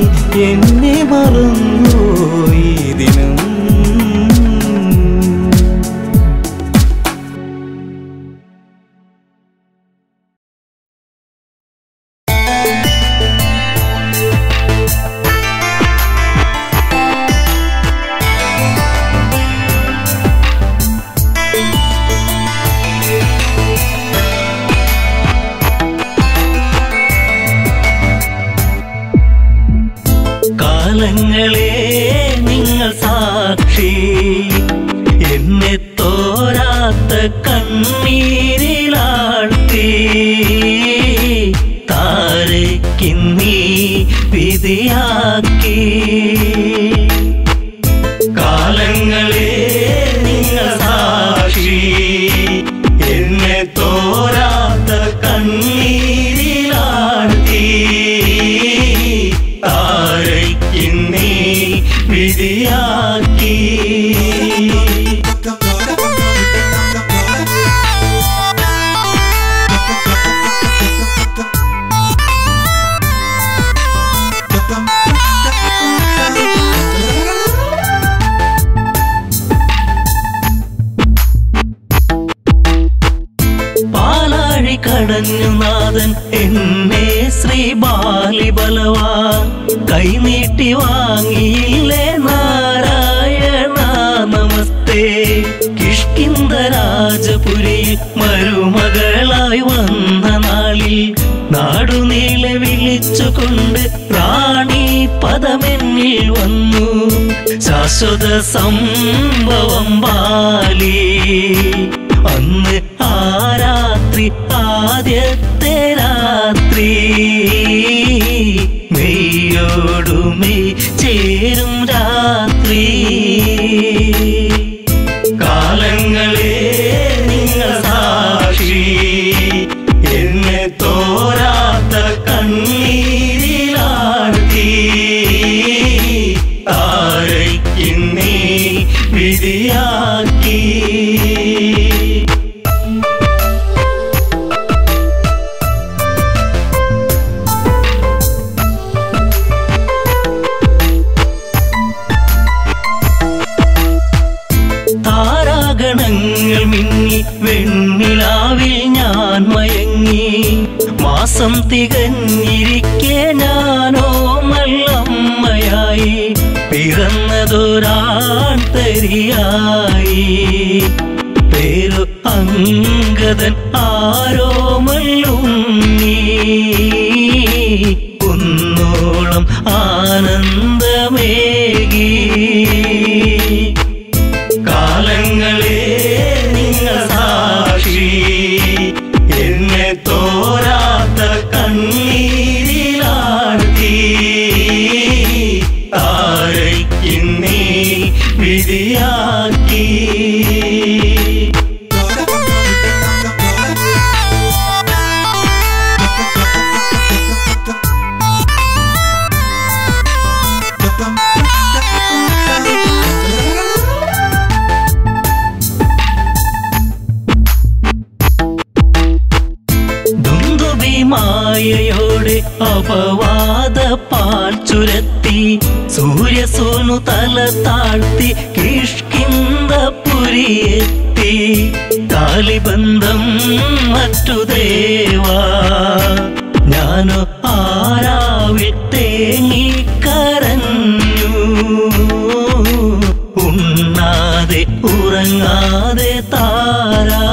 കാലങ്ങളെ നിങ്ങൾ സാക്ഷി എന്നെ തോരാത്ത കണ്ണീരിലാഴ്ത്തി താരയ്ക്കിന്നീ വിധിയാക്കി കാലങ്ങളെ നിങ്ങൾ സാക്ഷി എന്നെ തോരാത്ത കണ്ണീരിലാഴ്ത്തി താരയ്ക്കിന്നീ വിധിയാക്കി പാലാഴി കടഞ്ഞു നാഥൻ എന്നെ ശ്രീ ബാലിബലവാൻ കൈനീട്ടി വാങ്ങിയില്ലേ നാരായണ നമസ്തേ കിഷ്കിന്ദ രാജപുരിയിൽ മരുമകളായി വന്ന നാളിൽ നാടുനീളെ വിളിച്ചുകൊണ്ട് റാണി പദമെന്നിൽ വന്നു ശാശ്വത സംഭവം ബാലി അന്ന് ആ രാത്രി ആദ്യത്തെ രാത്രി മെയ്യോടുമേ ചേരും രാത്രി കാലങ്ങളെ നിങ്ങൾ സാക്ഷി എന്നെ തോരാത്ത കണ്ണീരിലാഴ്ത്തി താരയ്ക്കിന്നീ വിധിയാക്കി താരാഗണങ്ങൾ മിന്നി വെണ്ണിലാവിൽ ഞാൻ മയങ്ങി മാസം തികഞ്ഞിരിക്കെ ഞാനോ നല്ലമ്മയായി പിറന്നതൊരാൺ തരിയായി പേരു അങ്കദൻ ആരോമല്ലുണ്ണി കുന്നോളം ആനന്ദമേകി കാലങ്ങളെ നിങ്ങൾ സാക്ഷി എന്നെ തോരാത്ത കണ്ണീരിലാഴ്ത്തി താരയ്ക്കിന്നീ വിധിയാക്കി ദുന്ദുഭിമായയോടെ അപവാദ പാൽ ചുരത്തി സൂര്യസോനു തല താഴ്ത്തി കിഷ്കിന്ദപുരിയെത്തി കാലിബന്ധം മറ്റു ദേവാ ഞാനോ ആരാവിൽ തേങ്ങിക്കരഞ്ഞു ഉണ്ണാതെ ഉറങ്ങാതെ താരാ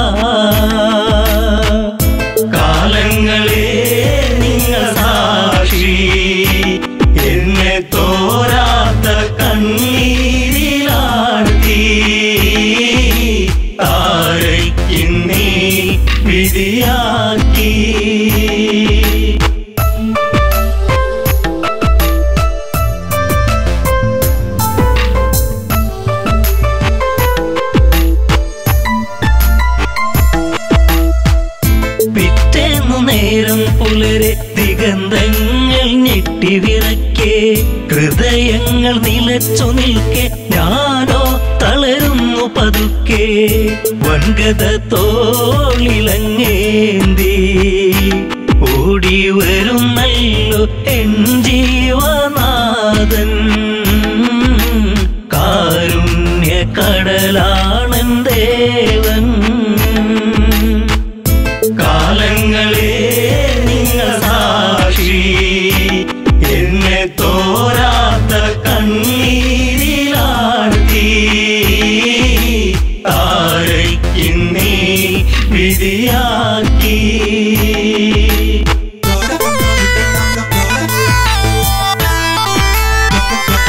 കാലങ്ങളെ നിങ്ങൾ സാക്ഷി എന്നെ തോരാത്ത കണ്ണീരിലാഴ്ത്തി താരയ്ക്കിന്നീ വിധിയാക്കി പിറ്റേന്നു നേരം പുലരെ ദിഗന്ധങ്ങൾ ഞെട്ടിവിറക്കെ ഹൃദയങ്ങൾ നിലച്ചു നിൽക്കെ ഞാനോ തളരുന്നു പതുക്കെ വൻകഥ തോളിലങ്ങേന്തി ഓടി വരുന്നല്ലോ എൻ ജീവനാഥൻ കാരുണ്യ കടലാണൻ ദേവൻ കാലങ്ങളെ നിങ്ങൾ സാക്ഷി എന്നെ തോരാത്ത കണ്ണീരിലാഴ്ത്തി താരയ്ക്കിന്നീ വിധിയാക്കി Thank you.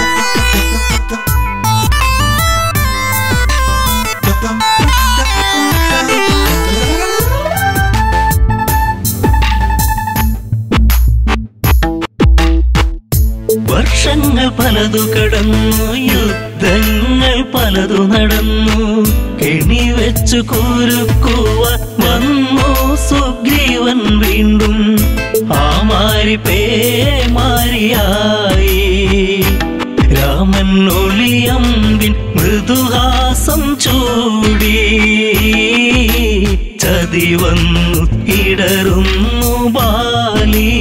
വർഷങ്ങൾ പലതു കടന്നു യുദ്ധങ്ങൾ പലതു നടന്നു കെണി വെച്ചു കുരുക്കുവാൻ വന്നു സുഗ്രീവൻ വീണ്ടും ആ മാരി പേമാരിയായി രാമൻ ഒളിയമ്പിൻ മൃദുഹാസം ചൂടി ചതി വന്നു ഇടറുന്നു ബാലി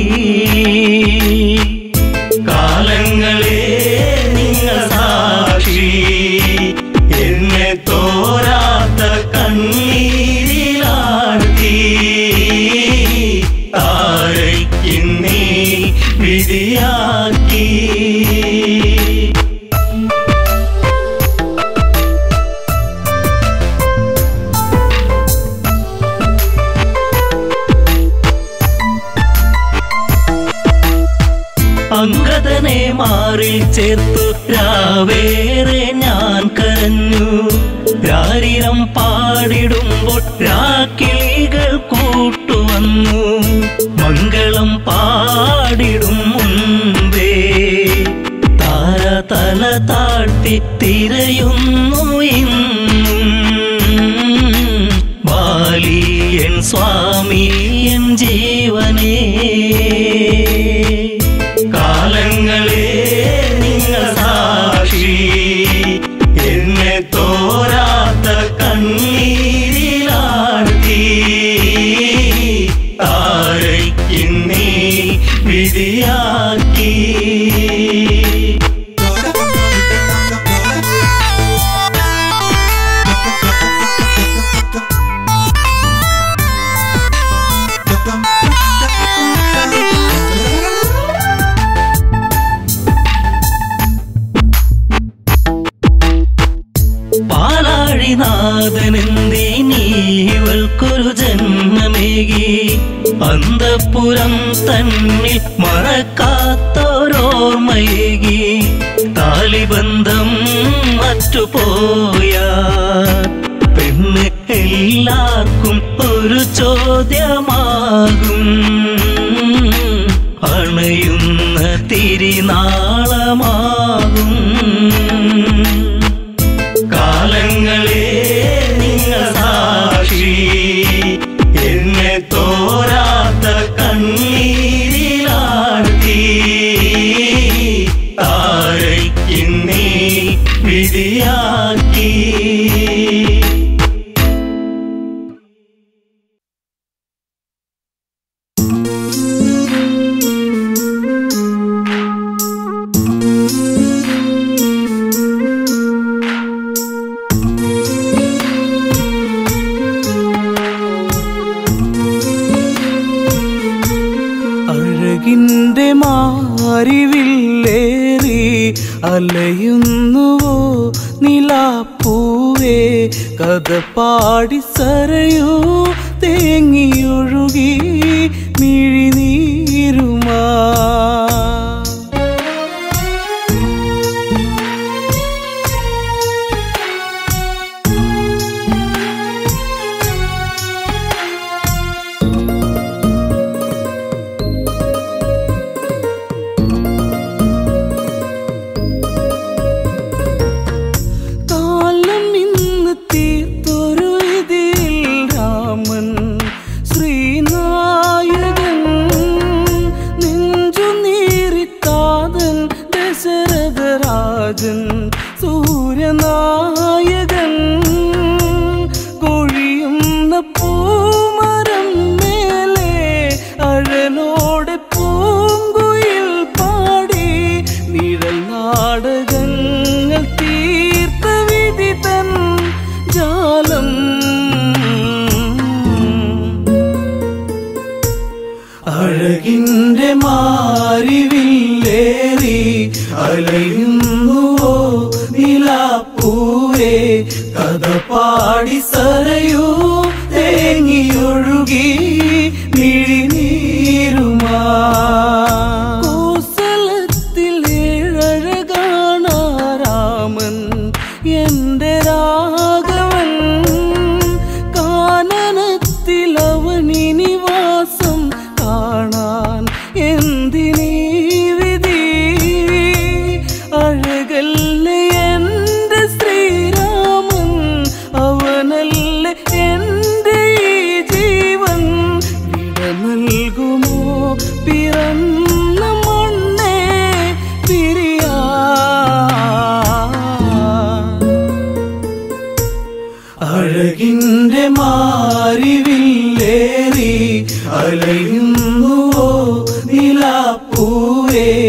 കാലങ്ങളെ നിങ്ങൾ സാക്ഷി എന്നെ തോരാത്ത കണ്ണീരിലാഴ്ത്തി താരയ്ക്കിന്നീ വിധിയാക്കി അങ്കദനെ മാറി ചേർത്തു രാവേറെ ഞാൻ കരഞ്ഞു രാരിരം പാടിടുമ്പോൾ രാക്കിളികൾ കൂട്ടുവന്നു മംഗളം പാടിടും മുൻപേ താര തല താഴ്ത്തി തിരയുന്നു ഇന്നും ബാലിയൻ സ്വാമി എൻ ജീവനേ കാലങ്ങളെ നിങ്ങൾ സാക്ഷി എന്നെ തോരാത്ത കണ്ണീരിലാഴ്ത്തി താരയ്ക്കിന്നീ വിധിയാക്കി പാലാഴിനാഥനെന്തീ നീവൾക്കൊരു ജന്മമേകി അന്തപ്പുരം തന്നിൽ മറക്കാത്തോരോർമ്മയേകി താലിബന്ധം മറ്റുപോയ പെണ്ണ് എല്ലാവർക്കും ഒരു ചോദ്യമാകും അണയുന്ന തിരിനാളമാകും കാലങ്ങളെ നിങ്ങൾ സാക്ഷി എന്നെ തോരാത്ത കണ്ണീരിലാഴ്ത്തി താരയ്ക്കിന്നീ വിധിയാക്കി അഴകിൻ്റെ മാറിവില്ലേറി അലയുന്നുവോ നിലാപ്പൂവേ കഥ പാടി സരയൂ തേങ്ങിയൊഴുകി മിഴിനീരുമാ കാലം ഇന്ന് തീർത്തൊരു ഇതിൽ രാമൻ ശ്രീനായകൻ നെഞ്ചു നീറിത്താതൻ ദശരഥരാജൻ സൂര്യനായകൻ കൊഴിയുന്ന പൂമരം മേലെ അഴലോടെ പൂങ്കുയിൽ പാടി നിഴൽ നാടകങ്ങൾ തീർത്ത വിധി തൻ ജാലം അഴകിൻ്റെ മാറിവില്ലേറി അലയുന്നുവോ നിലാപ്പൂവേ കഥ പാടി സരയൂ തേങ്ങിയൊഴുകി മിഴിനീരുമാ കോസലത്തിൽ ഏഴഴകാണാരാമൻ എന്റെ രാഘവൻ കാനനത്തിൽ അവനിനി വാസം കാണാൻ എന്തിനീ വിധി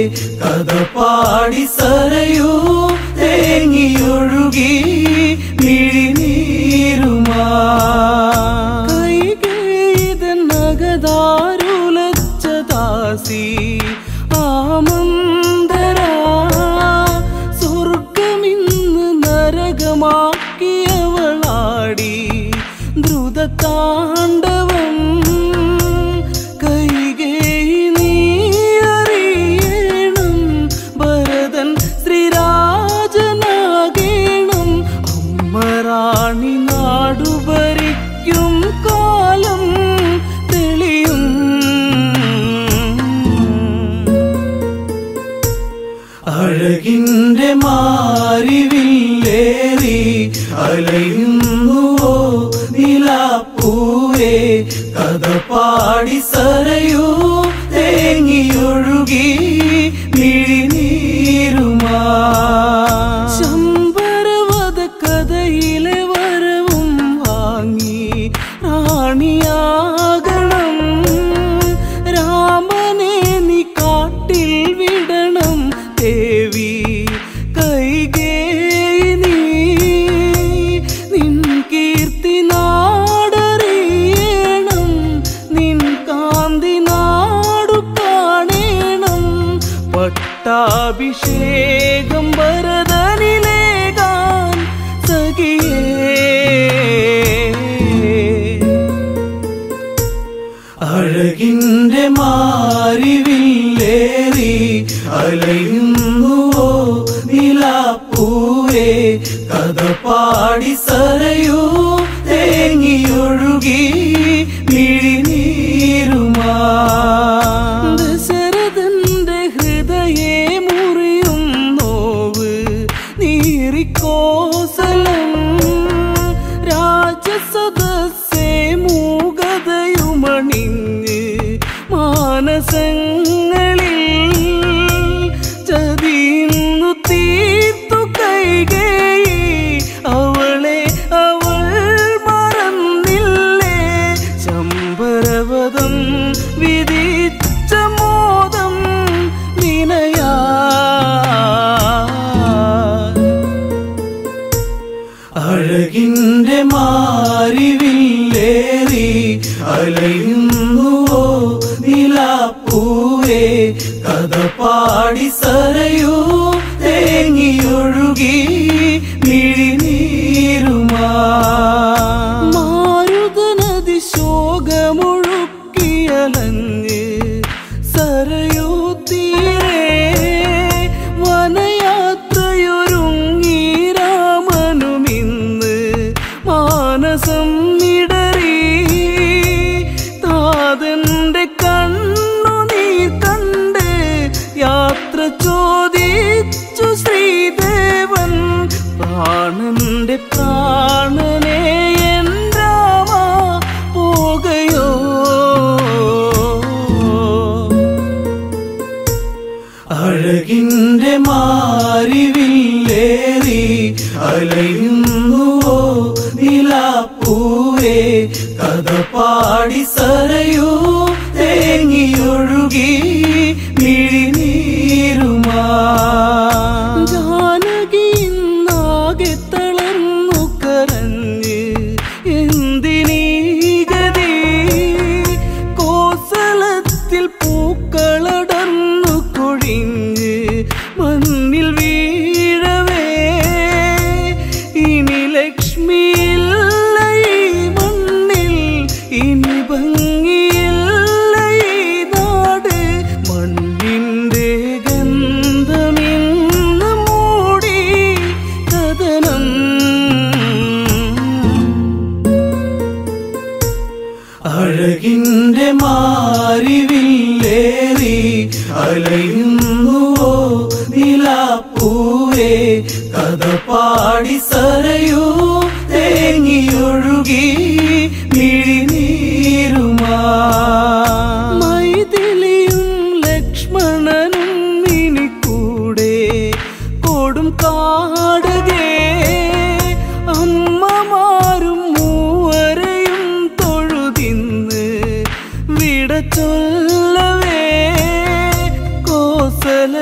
കഥ പാടി സരയൂ തേങ്ങിയൊഴുകി മിഴിനീരുമാ കൈകേതനകതാരുലച്ച ദാസി ആമന്തരാ സ്വർഗമിന്ന് നരകമാക്കിയവളാടി ദ്രുതതാണ്ഡവം കൈകേ നീ അറിയണം ഭരതൻ ശ്രീരാജനാകേണം അമ്മറാണി നാടു ഭരിക്കും കാലം തെളിയും അഴകിന്റെ മാറിവില്ലേറി അലയുന്നുവോ നിലാപ്പൂവേ കഥ പാടി സരയൂ തേങ്ങിയൊഴുകി മിഴിനീരുമാ ശമ്പരവത കഥയിലെ വരവും വാങ്ങി റാണിയാകണം രാമനെ നീ കാട്ടിൽ വിടണം ദേവി കൈകേ നീ നിൻ കീർത്തി നാടറിയണം നിൻ കാന്തി നാടു കാണേണം പട്ടാഭിഷേകം ഭരതനിലേകാൻ സഖിയേ അഴകിന്റെ മാറിവില്ലേറി അലയുന്നുവോ നിലാപ്പൂവേ കഥ പാടി സരയൂ തേങ്ങിയൊഴുകി മിഴിനീരുമാ ദശരഥന്റെ ഹൃദയെ മുറിയും നോവ് നീറിക്കോസലം രാജസദസ്സേ മൂകതയുമണിഞ്ഞ് മാനസങ്ങളിൽ ചതിയുന്നു തീർത്തു കൈകേയി അവളെ അവൾ മറന്നില്ലേ ശമ്പരവതം വിധിച്ച മോദം വിനയാ അഴകിന്റെ മാറിവില്ലേറി അലയുന്നുവോ നിലാപ്പൂവേ കഥ പാടി സരയൂ തേങ്ങിയൊഴുകി മിഴിനീരുമാ മാരുതനദി ശോകമൊഴുക്കിയലഞ്ഞ് സരയൂ തീരെ വനയാത്രയൊരുങ്ങി രാമനുമിന്ന് മാനസം ഇടറി താതന്റെ കണ്ണു നീ കണ്ട് യാത്ര ചോദിച്ചു ശ്രീദേവൻ പ്രാണന്റെ പ്രാണനെ എൻ രാമ പോകയോ അഴകിന്റെ മാറിവില്ലേറി അലയുന്നുവോ നിലാപ്പൂവേ കഥ പാടി സരയൂ തേങ്ങിയൊഴുകി മിഴിനീരുമാ ജാനകി നാകെ തളർന്നു കരഞ്ഞ് എന്തിനീ ഗതി കോസലത്തിൽ പൂക്കളടർന്നു കൊഴിഞ്ഞ് മണ്ണിൽ വീഴവേ ഇനി ലക്ഷ്മിയില്ല ഈ മണ്ണിൽ ഇനി ഭംഗിയില്ല ഈ നാട് മണ്ണിന്റെ ഗന്ധമിന്ന് മൂടി കഥനം അഴകിന്റെ മാറിവില്ലേറി അലയുന്നുവോ നിലാപ്പൂവേ കഥ പാടി സരയൂ തേങ്ങിയൊഴുകി മിഴിനീരുമാ മൈഥിലിയും ലക്ഷ്മണനും ഇനി കൂടെ കൊടും കാടകേ അമ്മമാരും മൂവരെയും തൊഴുതിന്ന് വിട ചൊല്ലവേ കോസല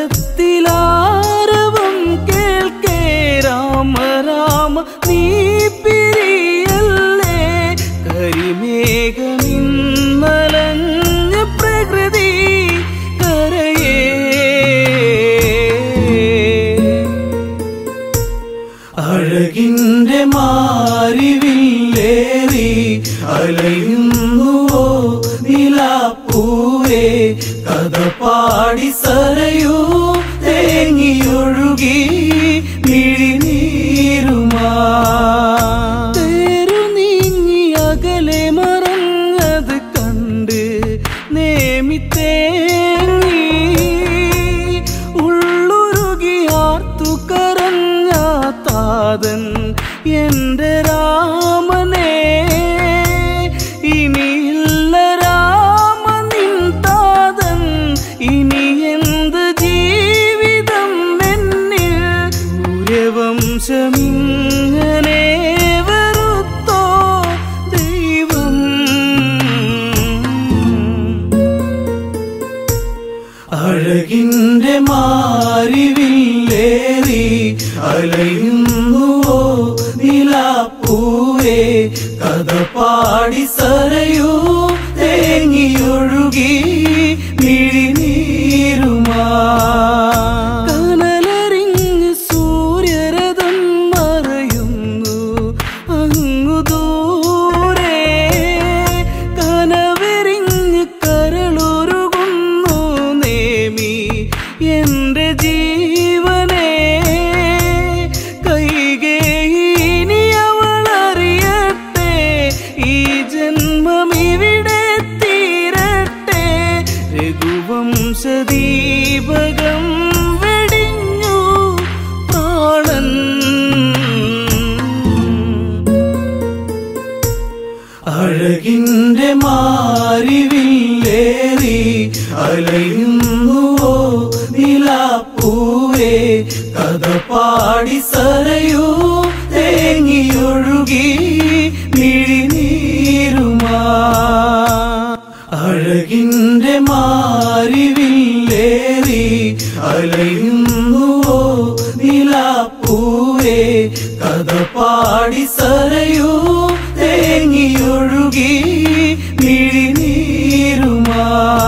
കഥ പാടി സരയൂ തേങ്ങിയൊഴുകി മിഴിനീരുമാ തേരു നീങ്ങി അകലെ മറഞ്ഞത് കണ്ട് നേമി തേങ്ങി ഉള്ളുരുകി ആർത്തു കരഞ്ഞ താതൻ എന്റെ രാമനെ ഇനിയില്ല രാമനിൻ താതൻ ഇനി എന്ത് ജീവിതം എന്നിൽ സൂര്യവംശമിങ്ങനെ വെറുത്തോ ദൈവം അഴകിന്റെ മാറിവില്ലേറി അലയുന്നുവോ നിലാപ്പൂവേ കഥ പാടി സരയൂ തേങ്ങിയൊഴുകി മിഴിനീരുമാ കനലറിഞ്ഞ് സൂര്യരഥം മറയുന്നു അങ്ങു ദൂരെ കനവെറിഞ്ഞ് കരളുരുകുന്നു നേമി എന്റെ ജീവനെ കൈകേയിനി അവളറിയട്ടെ ഈ ജന്മം ഇവിടെ തീരട്ടെ രഘുവംശദീപകം വെടിഞ്ഞു പ്രാണൻ അഴകിന്റെ മാറിവില്ലേറി അലയുന്നുവോ നിലാപ്പൂവേ കഥ പാടി സരയൂ തേങ്ങിയൊഴുകി മിഴിനീരുമാ അഴകിന്റെ മാറിവില്ലേറി അലയുന്നുവോ നിലാപ്പൂവേ കഥ പാടി സരയൂ തേങ്ങിയൊഴുകി മിഴിനീരുമാ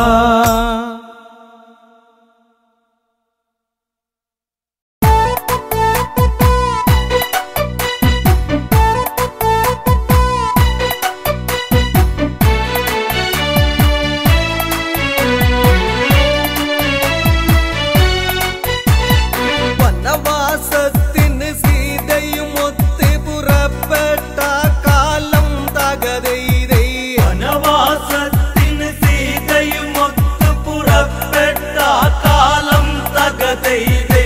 വനവാസത്തിന് സീതയും ഒത്ത് പുറപ്പെട്ട കാലം തകതൈതൈ വനവാസത്തിന് സീതയും ഒത്തു പുറപ്പെട്ട കാലം തകതൈതൈ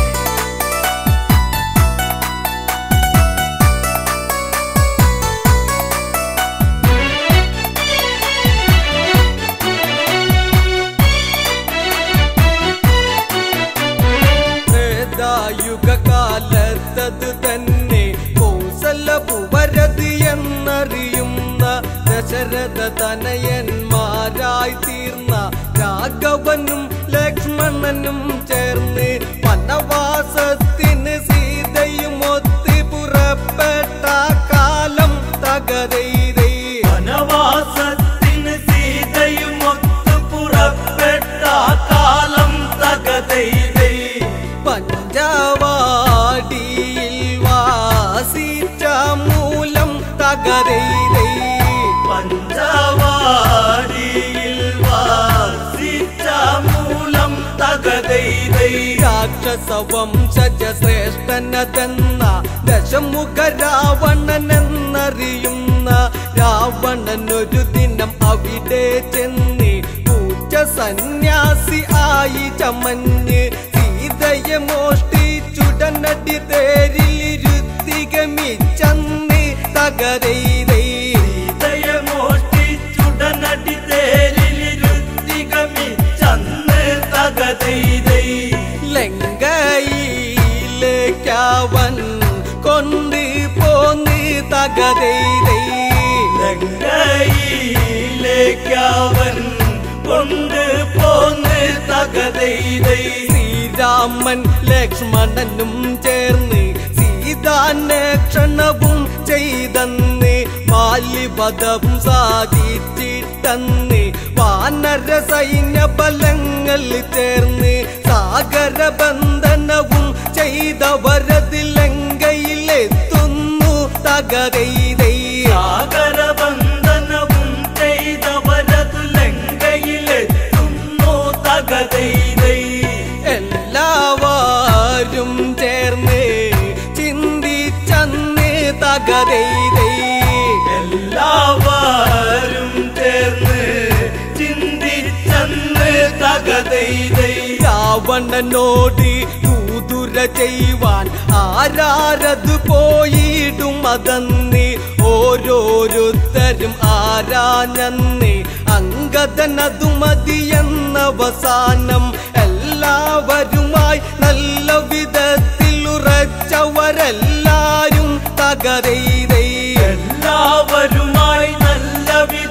യുഗകാലത്തത് തന്നെ കൗസലപുവരത് എന്നറിയുന്ന ദശരഥ തനയന്മാരായി തീർന്ന രാഘവനും ലക്ഷ്മണനും ചേർന്ന് വനവാസത്തിന് സീതയും ഒത്ത് പുറപ്പെട്ട കാലം തകതൈതൈ വനവാസത്തിന് സീതയും ഒത്തു പുറപ്പെട്ട കാലം തകതൈതൈ പഞ്ചവാടിയിൽ വാസിച്ച മൂലം തകരൈതൈ പഞ്ചവാടിയിൽ വാസിച്ച മൂലം തകതൈതൈ രാക്ഷസ വംശജ ശ്രേഷ്ഠനതെന്ന ദശമുഖ രാവണൻ എന്നറിയുന്ന രാവണൻ ഒരു ദിനം അവിടെ ചെന്ന് പൂച്ച സന്യാസി ആയി ചമഞ്ഞ് സീതയെ മോഷ്ടിച്ചുടനടി തേരിലിരുത്തികമിച്ചന്ന് തകരൈതൈ സീതയെ മോഷ്ടിച്ചുടനടി തേരിലിരുത്തികമിച്ചന്ന് തകതൈതൈ ലങ്കയിലേക്കവൻ കൊണ്ട് പോന്ന് തകതൈതൈ ലങ്കയിലേക്കവൻ കൊണ്ട് പോന്ന് തകതൈതൈ ശ്രീരാമൻ ലക്ഷ്മണനും ചേർന്ന് സീതാന്വേഷണവും ചെയ്തന്ന് ബാല്യപദവും സാധിച്ചിട്ടന്ന് വാനര സൈന്യ ബലങ്ങൾ ചേർന്ന് സാഗര ബന്ധനവും ചെയ്തവരത് ലങ്കയിലെത്തുന്നു തകരൈതൈ സാഗരബന്ധനവും ചെയ്തവരതു ലങ്കയിലെത്തുന്നു തകതൈതൈ എല്ലാവരും ചേർന്ന് ചിന്തിച്ചന്ന് തകതെയ്തൈ എല്ലാവരും ചേർന്ന് ചിന്തിച്ചന്ന് തകതൈതൈ രാവണനോട് കൂതുര ചെയ്യുവാൻ ആരാരത് പോയിടും അതെന്ന് ഓരോരുത്തരും ആരാഞ്ഞന്ന് അങ്കദനതു മതിയെന്നവസാനം എല്ലാവരുമായി നല്ല വിധത്തിൽ ഉറച്ചവരെല്ലാരും തകരെയ്തൈ എല്ലാവരുമായി നല്ല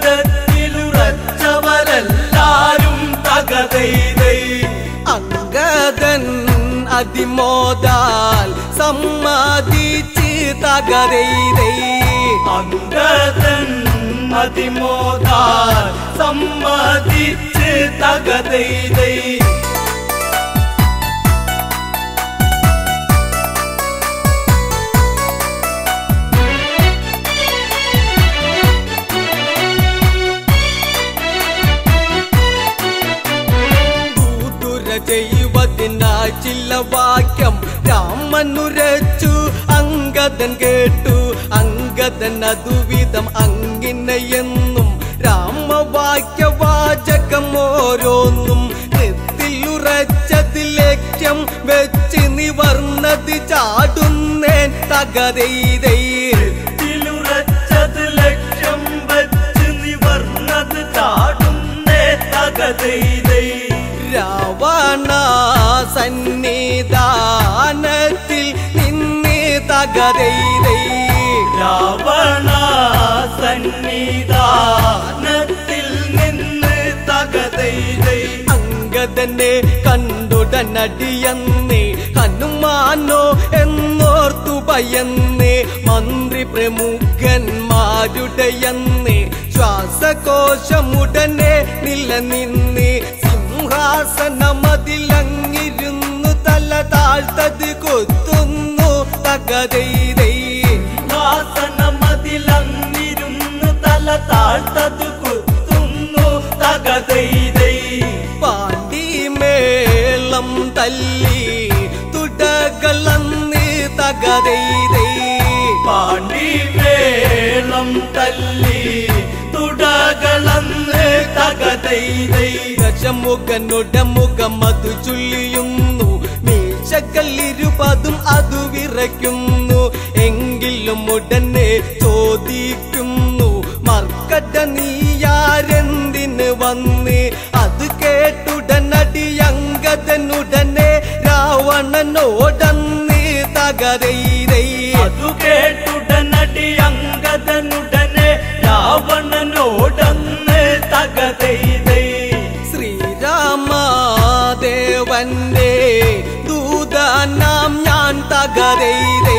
വിധത്തിലുറച്ചവരെല്ലാരും തകതൈതൈ അങ്കദൻ അതിമോദാൽ സമ്മതിച്ച് തകരെയ്തൈ അങ്കദൻ അതിമോദാൽ സമ്മതിച്ച് തകതൈതൈ കൂതുര ചെയ്യുവതിനായി ചില വാക്യം രാമനുരച്ചു അങ്കദൻ കേട്ടു അങ്കദൻ അതുവിധം അങ്ങിനെയെന്നും രാമവാക്യ വാചകം ഓരോന്നും നെത്തിലുറച്ചത് ലക്ഷ്യം വെച്ച് നിവർന്നത് ചാടുന്നേൻ തകതെയ്തൈ ത്തിലുറച്ചത് ലക്ഷ്യം വച്ച് നിവർന്നത് ചാടുന്നേ തകതൈതൈ രാവണ സന്നിധാനത്തിൽ നിന്ന് തകതെയ്തൈ രാവണ സന്നിധാനത്തിൽ നിന്ന് തകതൈതൈ അങ്കദനെ കണ്ടുടനടിയന്ന് ഹനുമാനോ എന്നോർത്തു ഭയന്ന് മന്ത്രി പ്രമുഖന്മാരുടെയന്ന് ശ്വാസകോശമുടനെ നിലനിന്ന് സിംഹാസനമതിലങ്ങിരുന്നു തല താഴ്ത്തത് കൊത്തുന്നു തകതെയ്തൈ വാസനമതിലങ്ങിരുന്ന് തല താഴ്ത്തത് കുത്തുന്നു തകതൈതൈ പാണ്ടിമേളം തല്ലി തുടകളന്ന് തകതെയ്തൈ പാണ്ടി വേളം തല്ലി തുടകളന്ന് തകതൈതൈ ദശമുഖനുടെ മുഖം അതു ചുള്ളിയുന്നു മീശക്കല്ലിരുപതും അതു വിറയ്ക്കുന്നു എങ്കിലും ഉടനെ ചോദിക്കുന്നു മർക്കട്ട നീയാരെന്തിന് വന്ന് അത് കേട്ടുടനടി അങ്കദനുടനെ രാവണനോടന്ന് തകരൈരൈ അതു കേട്ടുടനടി അങ്കദനുടനെ രാവണനോടന്ന് തകതൈതൈ ശ്രീരാമദേവന്റെ ദൂതനാം ഞാൻ തകരൈരൈ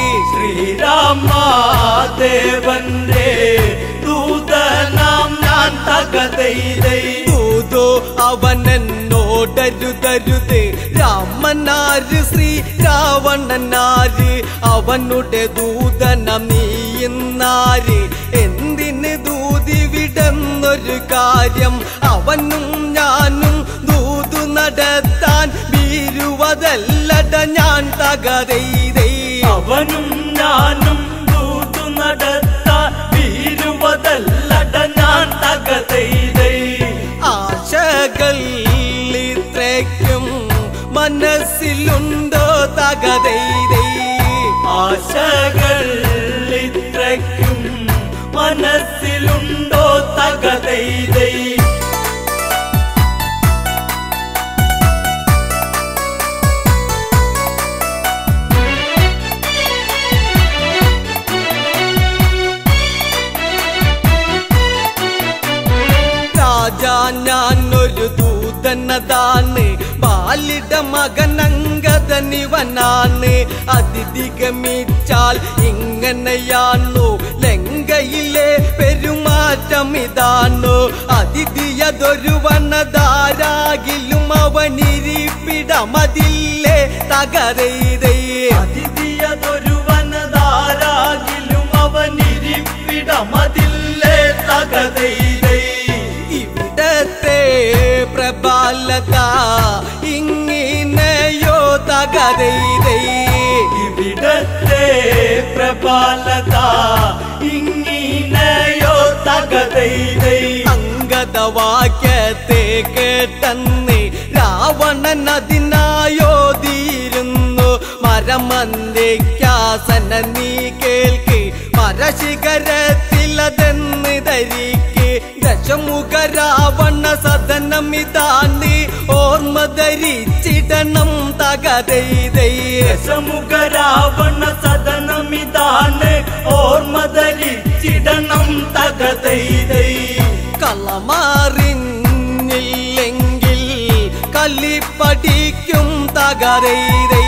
ശ്രീരാമദേവന്റെ ദൂതനാം ഞാൻ തകതൈതൈ ദൂതോ അവനെന്നോടരുതരുത് രാമനാര് ശ്രീ രാവണനാര് അവനുടെ ദൂതനം നീയുന്നാര് എന്തിന് ദൂതി വിടുന്നൊരു കാര്യം അവനും ഞാനും ദൂതു നടത്താൻ വീരുവതല്ലട ഞാൻ തകരൈതൈ അവനും ഞാനും ദൂതു നടത്താൻ വീരുവതല്ലട ഞാൻ തകതൈതൈ ആശകൾ ഇത്രയ്ക്കും മനസ്സിലുണ്ടോ തകതൈതൈ ആശകൾ ഇത്രയ്ക്കും മനസ്സിലുണ്ടോ തകതൈതൈ രാജാ ഞാൻ ഒരു ദൂതനതാണ് ബാലിട മകനങ്കതനിവനാണ് അതിഥി ഗമിച്ചാൽ ഇങ്ങനെയാണു ലങ്കയിലെ പെരുമാറ്റം ഇതാണു അതിഥിയതൊരു വനതാരാകിലും അവനിരിപ്പിടമതില്ലേ തകരൈതേ അതിഥിയതൊരു വനതാരാകിലും അവനിരിപ്പിടമതില്ലേ തകതൈതൈ ഇവിടത്തെ പ്രബാല പ്രപാലത ഇങ്ങിനെയോ തകരൈതൈ ഇവിടത്തെ പ്രബാലത ഇങ്ങിനെയോ തകതൈതൈ അങ്കദവാക്യത്തെ കേട്ടെന്ന് രാവണൻ അതിനായോതിയിരുന്നു മരമന്ദിക്കാസന നീ കേൾക്ക് മരശിഖരത്തിലതെന്ന് ധരിക്ക് ദശമുഖ രാവണ സദനമിതാന്ന് ഓർമ്മ ധരിച്ചിടണം തകതൈതൈ ദശമുഖ രാവണ സദനമിതാണ് ഓർമ്മ ധരിച്ചിടണം തകതൈതൈ കളമാറിഞ്ഞില്ലെങ്കിൽ കല്ലിപ്പടിക്കും തകരൈതൈ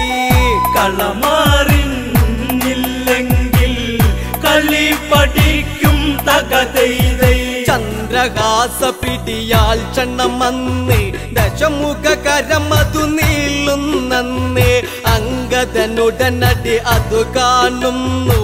കളമാറിഞ്ഞില്ലെങ്കിൽ കളി പഠിക്കും തകതൈതൈ ചന്ദ്രഹാസ പിടിയാൽ ക്ഷണമന്ന് ദശമുഖ കരമതു നീളുന്നന്ന് അങ്കദനുടനടി അതു കാണുന്നു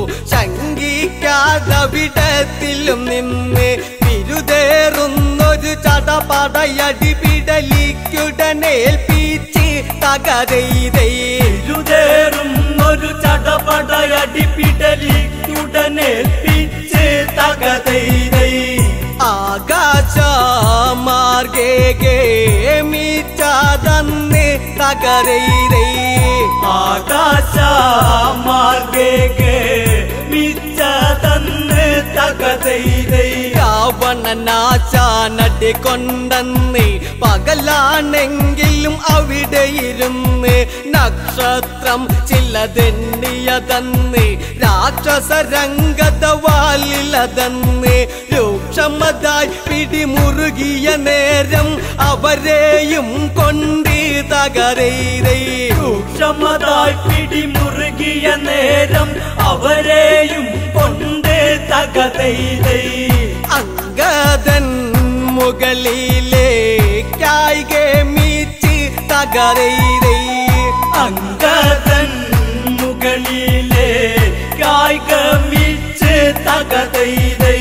ശങ്കിക്കാതവിടത്തിലും നിന്ന് വിരുതേറുന്നൊരു ചടപടയടി പിടലിക്കുടനേൽപ്പിച്ച് തകരൈതൈ ഇരുതേറും ഒരു ചടപടയടി പിടലിക്കുടനെ പിച്ച് തകതൈതൈ ആകാശമാർഗേ മീച്ചാതന്ന് തകരൈതൈ ആകാശ മാർഗേ മിച്ച തന്ന് തകതൈതൈ രാവണനാശാനടി കൊണ്ടെന്ന് പകലാണെങ്കിലും അവിടെ ഇരുന്ന് നക്ഷത്രം ചിലതെണ്ണിയതന്ന് രാക്ഷസരംഗത വാലിലതന്ന് രൂക്ഷമതായി പിടിമുറുകിയ നേരം അവരെയും കൊണ്ട് തകരൈതൈ സൂക്ഷ്മതായി പിടിമുറുകിയ നേരം അവരെയും കൊണ്ട് തകതൈതൈ അങ്കദൻ മുകളിലേക്കായി ഗമിച്ച് തകരൈതൈ അങ്കദൻ മുകളിലെ കായികമിച്ച് തകതൈതൈ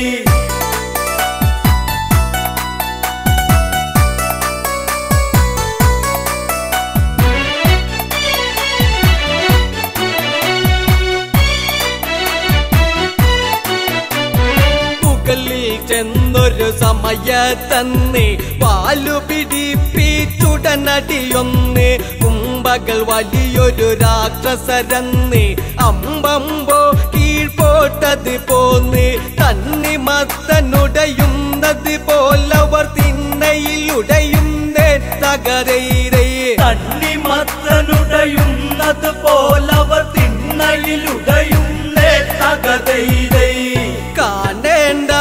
മുകളിൽ ചെന്നൊരു സമയത്തന്ന് പാലു പിടിപ്പിച്ചുടനടിയൊന്ന് കുമ്പകൾ വലിയൊരു രാക്ഷസരന്ന് അമ്പമ്പോ കീഴ്പോട്ടത് പോന്ന് തന്നി മത്തനുടയുന്നത് പോലവർ തിണ്ണയിലുടയുന്നേ തകരൈരേ തണ്ണിമത്തനുടയുന്നത് പോലവർ തിണ്ണയിലുടയുന്നേ തകതൈതൈ കാണേണ്ട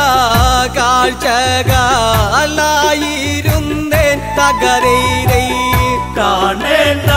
കാഴ്ചകളായിരുന്നേ തകരൈരൈ കാണേണ്ട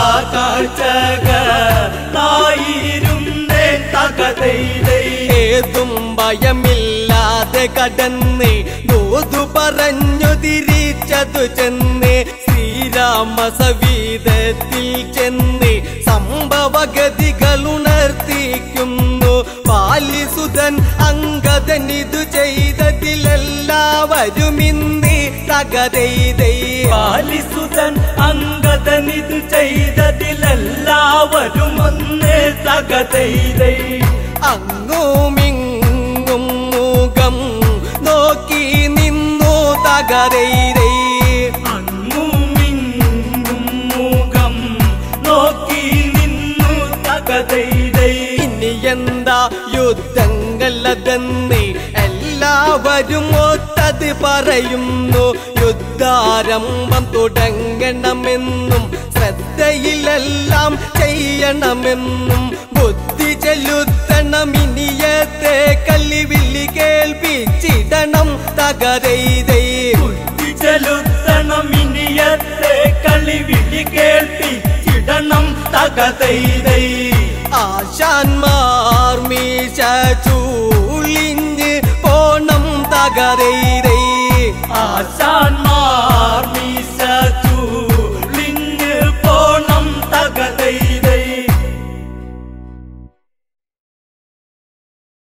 കാഴ്ചകളായിരുന്നേ തകതൈതൈ ഏതും ഭയമില്ലാതെ കടന്ന് ദൂതു പറഞ്ഞു തിരിച്ചതു ചെന്ന് ശ്രീരാമ സവീതത്തിൽ ചെന്ന് സംഭവഗതികൾ ഉണർത്തിക്കുന്നു പാലിസുതൻ അങ്കദൻ ഇതു ചെയ്തതിലെല്ലാവരും ഇന്ന് തകരൈതൈ പാലിസുതൻ അങ്കദനിത് ചെയ്തതിലെല്ലാവരും ഒന്നേ തകതൈതൈ അങ്ങുമിങ്ങും മുഖം നോക്കി നിന്നു തകരൈരൈ അങ്ങുമിങ്ങും മുഖം നോക്കി നിന്നു തകതൈതൈ ഇനി എന്താ യുദ്ധങ്ങളതെന്ന് എല്ലാവരും ഒത്തത് പറയുന്നു യുദ്ധാരംഭം തുടങ്ങണമെന്നും ശ്രദ്ധയിലെല്ലാം ചെയ്യണമെന്നും ബുദ്ധി ചെലുത്തണം ഇനിയത്തെ കല്ലിവില്ലി കേൾപ്പിച്ചിടണം തകരൈതൈ ബുദ്ധി ചെലുത്തണം ഇനിയത്തെ കളി വിളി കേൾപ്പിച്ചിടണം തകതൈതൈ ആശാന്മാർ മീശ ചൂളിഞ്ഞ് പോണം തകരൈതൈ ആശാന്മാർ